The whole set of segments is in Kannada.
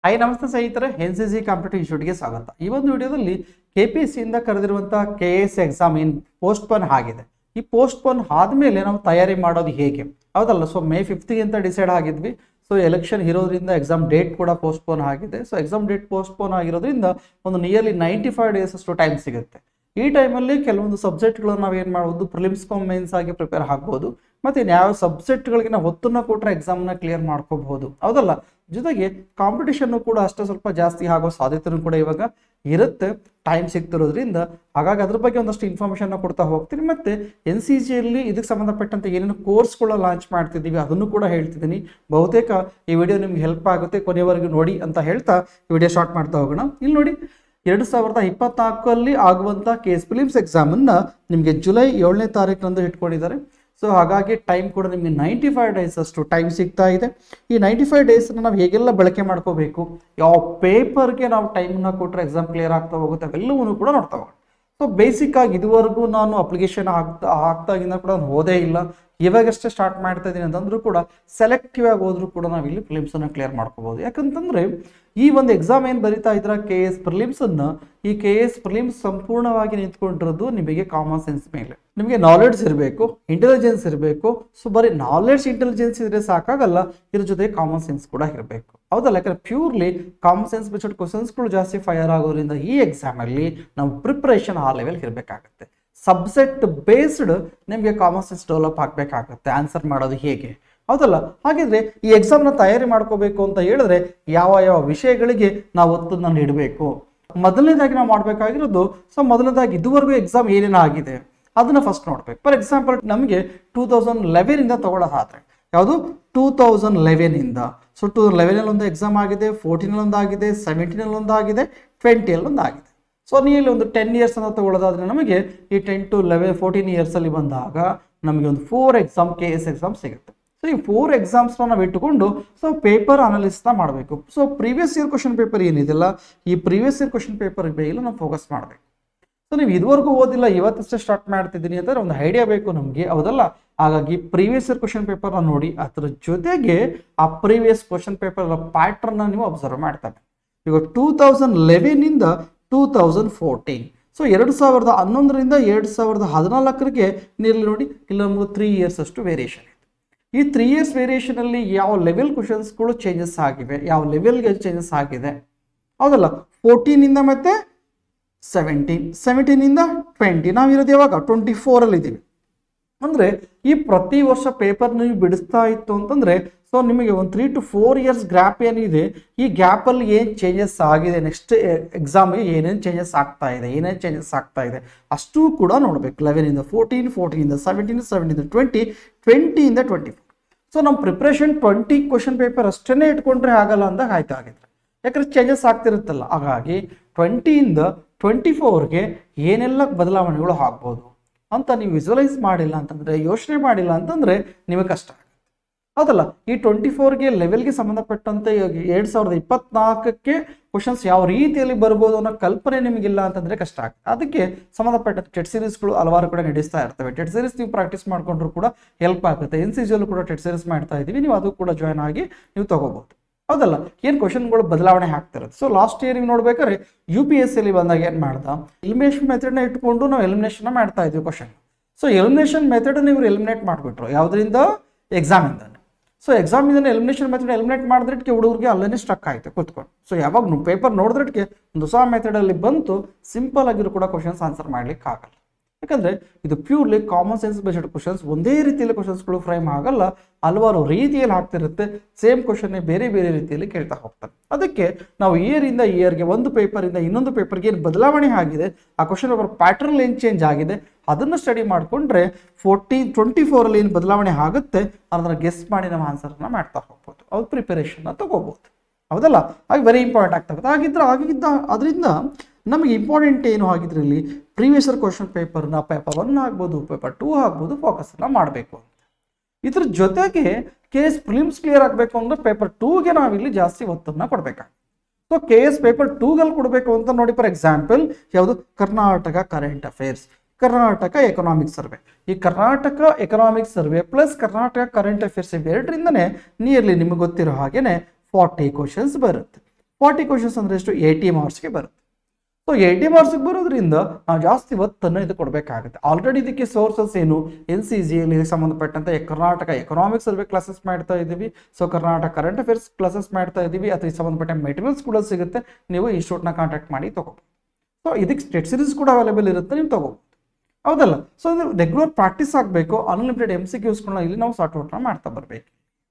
ಹಾಯ್ ನಮಸ್ತೆ ಸ್ನೇಹಿತರೆ ಎನ್ ಸಿ ಸಿ ಕಾಂಪಿಟೇಟಿವ್ ಇನ್ಸ್ಟಿಟ್ಯೂಟ್ಗೆ ಸ್ವಾಗತ ಈ ಒಂದು ವಿಡಿಯೋದಲ್ಲಿ ಕೆ ಪಿ ಎಸ್ ಸಿಯಿಂದ ಕರೆದಿರುವಂತಹ ಕೆ ಎಸ್ ಎಕ್ಸಾಮ್ ಏನು ಪೋಸ್ಟ್ಪೋನ್ ಆಗಿದೆ ಈ ಪೋಸ್ಟ್ಪೋನ್ ಆದಮೇಲೆ ನಾವು ತಯಾರಿ ಮಾಡೋದು ಹೇಗೆ ಹೌದಲ್ಲ ಸೊ ಮೇ ಫಿಫ್ತ್ಗೆ ಅಂತ ಡಿಸೈಡ್ ಆಗಿದ್ವಿ ಸೊ ಎಲೆಕ್ಷನ್ ಇರೋದ್ರಿಂದ ಎಕ್ಸಾಮ್ ಡೇಟ್ ಕೂಡ ಪೋಸ್ಟ್ಪೋನ್ ಆಗಿದೆ ಸೊ ಎಕ್ಸಾಮ್ ಡೇಟ್ ಪೋಸ್ಟ್ಪೋನ್ ಆಗಿರೋದ್ರಿಂದ ಒಂದು ನಿಯರ್ಲಿ ನೈಂಟಿ ಫೈವ್ ಡೇಸ್ ಅಷ್ಟು ಟೈಮ್ ಸಿಗುತ್ತೆ ಈ ಟೈಮಲ್ಲಿ ಕೆಲವೊಂದು ಸಬ್ಜೆಕ್ಟ್ಗಳನ್ನ ನಾವು ಏನು ಮಾಡ್ಬೋದು ಪ್ರಿಲಿಮ್ಸ್ ಕಮ್ ಮೇನ್ಸ್ ಆಗಿ ಪ್ರಿಪೇರ್ ಆಗ್ಬೋದು ಮತ್ತು ಯಾವ ಸಬ್ಜೆಕ್ಟ್ಗಳಿಗೆ ನಾವು ಒತ್ತನ್ನು ಕೊಟ್ಟರೆ ಎಕ್ಸಾಮ್ನ ಕ್ಲಿಯರ್ ಮಾಡ್ಕೋಬಹುದು ಹೌದಲ್ಲ ಜೊತೆಗೆ ಕಾಂಪಿಟೇಷನ್ನು ಕೂಡ ಅಷ್ಟೇ ಸ್ವಲ್ಪ ಜಾಸ್ತಿ ಆಗೋ ಸಾಧ್ಯತೆನೂ ಕೂಡ ಇವಾಗ ಇರುತ್ತೆ ಟೈಮ್ ಸಿಗ್ತಿರೋದ್ರಿಂದ ಹಾಗಾಗಿ ಅದ್ರ ಬಗ್ಗೆ ಒಂದಷ್ಟು ಇನ್ಫಾರ್ಮೇಷನ್ನ ಕೊಡ್ತಾ ಹೋಗ್ತೀನಿ ಮತ್ತು ಎನ್ ಸಿ ಜಿಯಲ್ಲಿ ಇದಕ್ಕೆ ಸಂಬಂಧಪಟ್ಟಂತೆ ಏನೇನು ಕೋರ್ಸ್ಗಳ ಲಾಂಚ್ ಮಾಡ್ತಿದ್ದೀವಿ ಅದನ್ನು ಕೂಡ ಹೇಳ್ತಿದ್ದೀನಿ ಬಹುತೇಕ ಈ ವಿಡಿಯೋ ನಿಮ್ಗೆ ಹೆಲ್ಪ್ ಆಗುತ್ತೆ ಕೊನೆವರೆಗೂ ನೋಡಿ ಅಂತ ಹೇಳ್ತಾ ಈ ವಿಡಿಯೋ ಸ್ಟಾರ್ಟ್ ಮಾಡ್ತಾ ಹೋಗೋಣ ಇಲ್ಲಿ ನೋಡಿ ಎರಡು ಸಾವಿರದ ಇಪ್ಪತ್ನಾಲ್ಕಲ್ಲಿ ಆಗುವಂಥ ಕೆ ಎಸ್ ಫಿಲಿಮ್ಸ್ ಎಕ್ಸಾಮನ್ನು ನಿಮಗೆ ಜುಲೈ ಏಳನೇ ತಾರೀಕಿನಂದು ಇಟ್ಕೊಂಡಿದ್ದಾರೆ ಸೊ ಹಾಗಾಗಿ ಟೈಮ್ ಕೂಡ ನಿಮಗೆ ನೈಂಟಿ ಫೈವ್ ಡೇಸ್ ಅಷ್ಟು ಟೈಮ್ ಸಿಗ್ತಾ ಇದೆ ಈ ನೈಂಟಿ ಫೈವ್ ಡೇಸ್ನ ನಾವು ಹೇಗೆಲ್ಲ ಬಳಕೆ ಮಾಡ್ಕೋಬೇಕು ಯಾವ ಪೇಪರ್ಗೆ ನಾವು ಟೈಮನ್ನ ಕೊಟ್ಟರೆ ಎಕ್ಸಾಮ್ ಕ್ಲಿಯರ್ ಆಗ್ತಾ ಹೋಗುತ್ತೆ ಅವೆಲ್ಲವನ್ನೂ ಕೂಡ ನೋಡ್ತಾ ಹೋಗೋಣ ಸೊ ಬೇಸಿಕ್ ಆಗಿ ಇದುವರೆಗೂ ನಾನು ಅಪ್ಲಿಕೇಶನ್ ಹಾಕ್ತಾ ಹಾಕ್ದಾಗಿಂದ ಕೂಡ ನಾನು ಓದೇ ಇಲ್ಲ ಇವಾಗಷ್ಟೇ ಸ್ಟಾರ್ಟ್ ಮಾಡ್ತಾ ಇದ್ದೀನಿ ಅಂತಂದ್ರೂ ಕೂಡ ಸೆಲೆಕ್ಟಿವ್ ಆಗಿ ಹೋದ್ರೂ ಕೂಡ ನಾವು ಇಲ್ಲಿ ಫಿಲಿಮ್ಸನ್ನು ಕ್ಲಿಯರ್ ಮಾಡ್ಕೋಬೋದು ಯಾಕಂತಂದ್ರೆ ಈ ಒಂದು ಎಕ್ಸಾಮ್ ಏನು ಬರಿತಾ ಇದ್ರ ಕೆ ಎಸ್ ಪ್ರಿಲಿಮ್ಸನ್ನು ಈ ಕೆ ಎಸ್ ಪ್ರಿಲಿಮ್ಸ್ ಸಂಪೂರ್ಣವಾಗಿ ನಿಂತ್ಕೊಂಡಿರೋದು ನಿಮಗೆ ಕಾಮನ್ ಸೆನ್ಸ್ ಮೇಲೆ ನಿಮಗೆ ನಾಲೆಡ್ಜ್ ಇರಬೇಕು ಇಂಟೆಲಿಜೆನ್ಸ್ ಇರಬೇಕು ಸೊ ಬರೀ ನಾಲೆಡ್ಜ್ ಇಂಟೆಲಿಜೆನ್ಸ್ ಇದ್ರೆ ಸಾಕಾಗಲ್ಲ ಇದ್ರ ಜೊತೆ ಕಾಮನ್ ಸೆನ್ಸ್ ಕೂಡ ಇರಬೇಕು ಹೌದಲ್ಲ ಯಾಕಂದ್ರೆ ಪ್ಯೂರ್ಲಿ ಕಾಮನ್ ಸೆನ್ಸ್ ಬೇಸ್ಡ್ ಕ್ವಶನ್ಸ್ಗಳು ಜಾಸ್ತಿ ಫೈರ್ ಆಗೋದ್ರಿಂದ ಈ ಎಕ್ಸಾಮಲ್ಲಿ ನಾವು ಪ್ರಿಪ್ರೇಷನ್ ಆ ಲೆವೆಲ್ ಇರಬೇಕಾಗತ್ತೆ ಸಬ್ಜೆಕ್ಟ್ ಬೇಸ್ಡ್ ನಿಮಗೆ ಕಾಮನ್ ಸೆನ್ಸ್ ಡೆವಲಪ್ ಆಗಬೇಕಾಗತ್ತೆ ಆನ್ಸರ್ ಮಾಡೋದು ಹೇಗೆ ಹೌದಲ್ಲ ಹಾಗಿದ್ರೆ ಈ ಎಕ್ಸಾಮ್ನ ತಯಾರಿ ಮಾಡ್ಕೋಬೇಕು ಅಂತ ಹೇಳಿದ್ರೆ ಯಾವ ಯಾವ ವಿಷಯಗಳಿಗೆ ನಾವು ಒತ್ತನ್ನು ನೀಡಬೇಕು ಮೊದಲನೇದಾಗಿ ನಾವು ಮಾಡಬೇಕಾಗಿರೋದು ಸೊ ಮೊದಲನೇದಾಗಿ ಇದುವರೆಗೂ ಎಕ್ಸಾಮ್ ಏನೇನು ಆಗಿದೆ ಅದನ್ನ ಫಸ್ಟ್ ನೋಡ್ಬೇಕು ಫಾರ್ ಎಕ್ಸಾಂಪಲ್ ನಮಗೆ ಟೂ ತೌಸಂಡ್ ಲೆವೆನಿಂದ ತಗೊಳ್ಳೋದಾದ್ರೆ ಯಾವುದು ಟೂ ತೌಸಂಡ್ ಲೆವೆನಿಂದ ಸೊ ಟೂ ಲೆವೆನಲ್ಲಿ ಒಂದು ಎಕ್ಸಾಮ್ ಆಗಿದೆ ಫೋರ್ಟೀನಲ್ಲಿ ಒಂದು ಆಗಿದೆ ಸೆವೆಂಟೀನಲ್ಲಿ ಒಂದು ಆಗಿದೆ ಟ್ವೆಂಟಿಯಲ್ಲಿ ಒಂದು ಆಗಿದೆ ಸೊ ನೀವು ಒಂದು ಟೆನ್ ಇಯರ್ಸ್ ಅಂತ ತಗೊಳ್ಳೋದಾದ್ರೆ ನಮಗೆ ಈ ಟೆನ್ ಟು ಲೆವೆನ್ ಫೋರ್ಟೀನ್ ಇಯರ್ಸಲ್ಲಿ ಬಂದಾಗ ನಮಗೆ ಒಂದು four exam K S exam ಸಿಗುತ್ತೆ ಸೊ ಈ ಫೋರ್ ಎಕ್ಸಾಮ್ಸ್ನ ನಾವು ಇಟ್ಟುಕೊಂಡು ಸೊ ಪೇಪರ್ ಅನಾಲಿಸ್ನ ಮಾಡಬೇಕು so previous year question paper ಏನಿದೆಯಲ್ಲ ಈ ಪ್ರೀವಿಯಸ್ ಇಯರ್ ಕ್ವಶನ್ ಪೇಪರ್ ಮೇಲೆ ನಾವು ಫೋಕಸ್ ಮಾಡಬೇಕು ಸೊ ನೀವು ಇದುವರೆಗೂ ಓದಿಲ್ಲ ಇವತ್ತಷ್ಟೇ ಸ್ಟಾರ್ಟ್ ಮಾಡ್ತಿದ್ದೀನಿ ಅಂತಂದ್ರೆ ಒಂದು ಐಡಿಯಾ ಬೇಕು ನಮಗೆ ಹೌದಲ್ಲ ಹಾಗಾಗಿ ಪ್ರೀವಿಯಸ್ ಇಯರ್ ಕ್ವಶನ್ ಪೇಪರ್ನ ನೋಡಿ ಅದ್ರ ಜೊತೆಗೆ ಆ ಪ್ರೀವಿಯಸ್ ಕ್ವಶನ್ ಪೇಪರ್ ಪ್ಯಾಟ್ರನ್ನ ನೀವು ಅಬ್ಸರ್ವ್ ಮಾಡ್ತಾರೆ ಈಗ ಟೂ ತೌಸಂಡ್ ಲೆವೆನಿಂದ ಟೂ ತೌಸಂಡ್ ಫೋರ್ಟೀನ್ ಸೊ ಎರಡು ಸಾವಿರದ ಹನ್ನೊಂದರಿಂದ ಎರಡು ಸಾವಿರದ ಹದಿನಾಲ್ಕರಿಗೆ ಇಲ್ಲಿ ನೋಡಿ ಇಲ್ಲಿ ನಮಗೆ ತ್ರೀ ಇಯರ್ಸ್ ಅಷ್ಟು ವೇರಿಯೇಷನ್ ಇದೆ ಈ ತ್ರೀ ಇಯರ್ಸ್ ವೇರಿಯೇಷನಲ್ಲಿ ಯಾವ ಲೆವೆಲ್ ಕ್ವಶನ್ಸ್ಗಳು ಚೇಂಜಸ್ ಆಗಿವೆ ಯಾವ ಲೆವೆಲ್ಗೆ ಚೇಂಜಸ್ ಆಗಿದೆ ಹೌದಲ್ಲ ಫೋರ್ಟೀನಿಂದ ಮತ್ತೆ ಸೆವೆಂಟೀನ್ ಸೆವೆಂಟೀನಿಂದ ಟ್ವೆಂಟಿ ನಾವಿರೋದು ಯಾವಾಗ ಟ್ವೆಂಟಿ ಫೋರಲ್ಲಿ ಇದ್ದೀವಿ ಅಂದರೆ ಈ ಪ್ರತಿ ವರ್ಷ ಪೇಪರ್ ನೀವು ಬಿಡಿಸ್ತಾ ಇತ್ತು ಅಂತಂದರೆ ಸೊ ನಿಮಗೆ ಒಂದು three to four years gap ಏನಿದೆ ಈ ಗ್ಯಾಪಲ್ಲಿ ಏನು ಚೇಂಜಸ್ ಆಗಿದೆ ನೆಕ್ಸ್ಟ್ ಎಕ್ಸಾಮ್ಗೆ ಏನೇನು ಚೇಂಜಸ್ ಆಗ್ತಾ ಇದೆ ಏನೇನು ಚೇಂಜಸ್ ಆಗ್ತಾ ಇದೆ ಅಷ್ಟೂ ಕೂಡ ನೋಡಬೇಕು ಲೆವೆನಿಂದ ಫೋರ್ಟೀನ್ ಫೋರ್ಟೀನಿಂದ ಸೆವೆಂಟೀನ್ ಸೆವೆಂಟೀನ್ ಟ್ವೆಂಟಿ ಟ್ವೆಂಟಿಯಿಂದ ಟ್ವೆಂಟಿ ಫೋರ್ ಸೊ ನಮ್ಮ ಪ್ರಿಪ್ರೇಷನ್ ಟ್ವೆಂಟಿ ಕ್ವಶನ್ ಪೇಪರ್ ಅಷ್ಟೇ ಇಟ್ಕೊಂಡ್ರೆ ಆಗಲ್ಲ ಅಂದಾಗ ಆಯ್ತು ಆಗಿದ್ರೆ ಯಾಕಂದ್ರೆ ಚೇಂಜಸ್ ಆಗ್ತಿರುತ್ತಲ್ಲ ಹಾಗಾಗಿ ಟ್ವೆಂಟಿಯಿಂದ ಟ್ವೆಂಟಿ ಫೋರ್ಗೆ ಏನೆಲ್ಲ ಬದಲಾವಣೆಗಳು ಆಗ್ಬೋದು ಅಂತ ನೀವು ವಿಜುವಲೈಸ್ ಮಾಡಿಲ್ಲ ಅಂತಂದರೆ ಯೋಚನೆ ಮಾಡಿಲ್ಲ ಅಂತಂದರೆ ನಿಮಗೆ ಕಷ್ಟ ಆಗುತ್ತೆ ಹೌದಲ್ಲ ಈ ಟ್ವೆಂಟಿ ಫೋರ್ಗೆ ಲೆವೆಲ್ಗೆ ಸಂಬಂಧಪಟ್ಟಂತೆ ಎರಡು ಸಾವಿರದ ಇಪ್ಪತ್ನಾಲ್ಕಕ್ಕೆ ಕ್ವಶನ್ಸ್ ಯಾವ ರೀತಿಯಲ್ಲಿ ಬರ್ಬೋದು ಅನ್ನೋ ಕಲ್ಪನೆ ನಿಮಗಿಲ್ಲ ಅಂತಂದರೆ ಕಷ್ಟ ಆಗುತ್ತೆ ಅದಕ್ಕೆ ಸಂಬಂಧಪಟ್ಟ ಟೆಟ್ ಸೀರೀಸ್ಗಳು ಹಲವಾರು ಕಡೆ ನಡೆಸ್ತಾ ಇರ್ತವೆ ಟೆಟ್ ಸೀರೀಸ್ ನೀವು ಪ್ರಾಕ್ಟೀಸ್ ಮಾಡ್ಕೊಂಡ್ರು ಕೂಡ ಹೆಲ್ಪ್ ಆಗುತ್ತೆ ಎನ್ ಸಿ ಜಿಯಲ್ಲೂ ಕೂಡ ಟೆಟ್ ಸೀರೀಸ್ ಮಾಡ್ತಾ ಇದ್ದೀವಿ ನೀವು ಅದು ಕೂಡ ಜಾಯ್ನ್ ಆಗಿ ನೀವು ತಗೋಬಹುದು ಹೌದಲ್ಲ ಏನು ಕ್ವಶನ್ಗಳು ಬದಲಾವಣೆ ಆಗ್ತಿರುತ್ತೆ ಸೊ ಲಾಸ್ಟ್ ಇಯರ್ ನೀವು ನೋಡ್ಬೇಕಾದ್ರೆ ಯು ಪಿ ಎಸ್ ಸಿಲಿ ಬಂದಾಗ ಏನು ಮಾಡ್ದ ಎಲಿಮಿನೇಷನ್ ಮೆಥಡ್ನ ಇಟ್ಕೊಂಡು ನಾವು ಎಲಿಮಿನೇಷನ್ ಮಾಡ್ತಾ ಇದ್ವಿ ಕ್ವಶನ್ ಸೊ ಎಲಿಮಿನೇಷನ್ ಮೆಥಡ್ ನೀವು ಎಲಿಮಿನೇಟ್ ಮಾಡಿಬಿಟ್ರು ಯಾವುದರಿಂದ ಎಕ್ಸಾಮಿಂದ ಸೊ ಎಕ್ಸಾಮಿಂದ ಎಲಿಮಿನೇಷನ್ ಮೆಥಡ್ ಎಲಿಮಿನೇಟ್ ಮಾಡಿದ್ರಿಟ್ಗೆ ಹುಡುಗರಿಗೆ ಅಲ್ಲೇ ಸ್ಟಕ್ ಆಯಿತು ಕೂತ್ಕೊಂಡು ಸೊ ಯಾವಾಗ ನೀವು ಪೇಪರ್ ನೋಡಿದ್ರಿಟ್ಗೆ ಒಂದು ಹೊಸ ಮೆಥಡಲ್ಲಿ ಬಂತು ಸಿಂಪಲ್ ಆಗಿರೋ ಕೂಡ ಕ್ವಶನ್ಸ್ ಆನ್ಸರ್ ಮಾಡ್ಲಿಕ್ಕೆ ಆಗಲ್ಲ ಯಾಕಂದ್ರೆ ಇದು purely common sense based questions ಒಂದೇ ರೀತಿಯಲ್ಲಿ ಕ್ವಶನ್ಸ್ಗಳು ಫ್ರೇಮ್ ಆಗಲ್ಲ ಹಲವಾರು ರೀತಿಯಲ್ಲಿ ಆಗ್ತಿರುತ್ತೆ ಸೇಮ್ ಕ್ವಶನ್ನೇ ಬೇರೆ ಬೇರೆ ರೀತಿಯಲ್ಲಿ ಕೇಳ್ತಾ ಹೋಗ್ತಾರೆ ಅದಕ್ಕೆ ನಾವು ಇಯರಿಂದ ಇಯರ್ಗೆ ಒಂದು ಪೇಪರಿಂದ ಇನ್ನೊಂದು ಪೇಪರ್ಗೆ ಏನು ಬದಲಾವಣೆ ಆಗಿದೆ ಆ ಕ್ವಶನ್ ಪೇಪರ್ ಪ್ಯಾಟರ್ನ್ ಏನು ಚೇಂಜ್ ಆಗಿದೆ ಅದನ್ನು ಸ್ಟಡಿ ಮಾಡಿಕೊಂಡ್ರೆ ಫೋರ್ಟೀನ್ ಟ್ವೆಂಟಿ ಫೋರಲ್ಲಿ ಏನು ಬದಲಾವಣೆ ಆಗುತ್ತೆ ಅದನ್ನು ಗೆಸ್ ಮಾಡಿ ನಾವು ಆನ್ಸರ್ನ ಮಾಡ್ತಾ ಹೋಗ್ಬೋದು ಅವ್ರು ಪ್ರಿಪರೇಷನ್ನ ತಗೋಬೋದು ಹೌದಲ್ಲ ಹಾಗೆ ವೆರಿ ಇಂಪಾರ್ಟೆಂಟ್ ಆಗ್ತದೆ ಹಾಗಿದ್ರೆ ಆಗಿದ್ದ ಅದರಿಂದ ನಮಗೆ ಇಂಪಾರ್ಟೆಂಟ್ ಏನು ಆಗಿದ್ರೆ ಇಲ್ಲಿ ಪ್ರೀವಿಯಸ್ ಇಯರ್ ಕ್ವಶನ್ ಪೇಪರ್ನ ಪೇಪರ್ ಒನ್ ಆಗ್ಬೋದು ಪೇಪರ್ ಟೂ ಆಗ್ಬೋದು ಫೋಕಸನ್ನು ಮಾಡಬೇಕು ಅಂತ ಇದ್ರ ಜೊತೆಗೆ ಕೆ ಎಸ್ ಪ್ರಿಲಿಮ್ಸ್ ಕ್ಲಿಯರ್ ಆಗಬೇಕು ಅಂದರೆ ಪೇಪರ್ ಟೂಗೆ ನಾವಿಲ್ಲಿ ಜಾಸ್ತಿ ಒತ್ತನ್ನು ಕೊಡಬೇಕಾಗುತ್ತೆ ಸೊ ಕೆ ಎಸ್ ಪೇಪರ್ ಟೂಗಲ್ಲಿ ಕೊಡಬೇಕು ಅಂತ ನೋಡಿ ಫಾರ್ ಎಕ್ಸಾಂಪಲ್ ಯಾವುದು Karnataka current affairs Karnataka economic survey ಈ Karnataka economic survey plus Karnataka current affairs ಇವೆರಡರಿಂದನೇ ನಿಯರ್ಲಿ ನಿಮಗೆ ಗೊತ್ತಿರೋ ಹಾಗೇನೆ ಫಾರ್ಟಿ ಕ್ವಶನ್ಸ್ ಬರುತ್ತೆ ಫಾರ್ಟಿ ಕ್ವಶನ್ಸ್ ಅಂದರೆ ಎಷ್ಟು ಏಯ್ಟಿ ಮಾರ್ಕ್ಸ್ಗೆ ಬರುತ್ತೆ ಸೊ ಏಯ್ಟಿ ಮಾರ್ಕ್ಸ್ಗೆ ಬರೋದ್ರಿಂದ ನಾವು ಜಾಸ್ತಿ ಒತ್ತನ್ನು ಇದು ಕೊಡಬೇಕಾಗುತ್ತೆ ಆಲ್ರೆಡಿ ಇದಕ್ಕೆ ಸೋರ್ಸಸ್ ಏನು ಎನ್ ಸಿ ಜಿ ಇದಕ್ಕೆ ಸಂಬಂಧಪಟ್ಟಂತೆ ಕರ್ನಾಟಕ ಎಕನಾಮಿಕ್ಸ್ ಸರ್ವೆ ಕ್ಲಾಸಸ್ ಮಾಡ್ತಾ ಇದ್ದೀವಿ so Karnataka current affairs classes ಮಾಡ್ತಾ ಇದ್ದೀವಿ ಅಥವಾ ಇದಕ್ಕೆ ಸಂಬಂಧಪಟ್ಟ ಮೆಟೀರಿಯಲ್ಸ್ ಕೂಡ ಸಿಗುತ್ತೆ ನೀವು ಇನ್ಸ್ಟಿಟ್ಯೂಟ್ನ ಕಾಂಟ್ಯಾಕ್ಟ್ ಮಾಡಿ ತಗೋಬೋದು ಸೊ ಇದಕ್ಕೆ ಸ್ಟೆಟ್ ಸೀರೀಸ್ ಕೂಡ ಅವೈಲೇಬಲ್ ಇರುತ್ತೆ ನೀವು ತಗೋಬೋದು ಹೌದಲ್ಲ ಸೊ ಇದು ರೆಗ್ಯುಲರ್ ಪ್ರಾಕ್ಟೀಸ್ ಆಗಬೇಕು ಅನ್ಲಿಮಿಟೆಡ್ ಎಮ್ ಸಿ ಕ್ಯೂಸ್ಗಳನ್ನ ಇಲ್ಲಿ ನಾವು ಸಾರ್ಟ್ ಔಟ್ನ ಮಾಡ್ತಾ ಬರಬೇಕು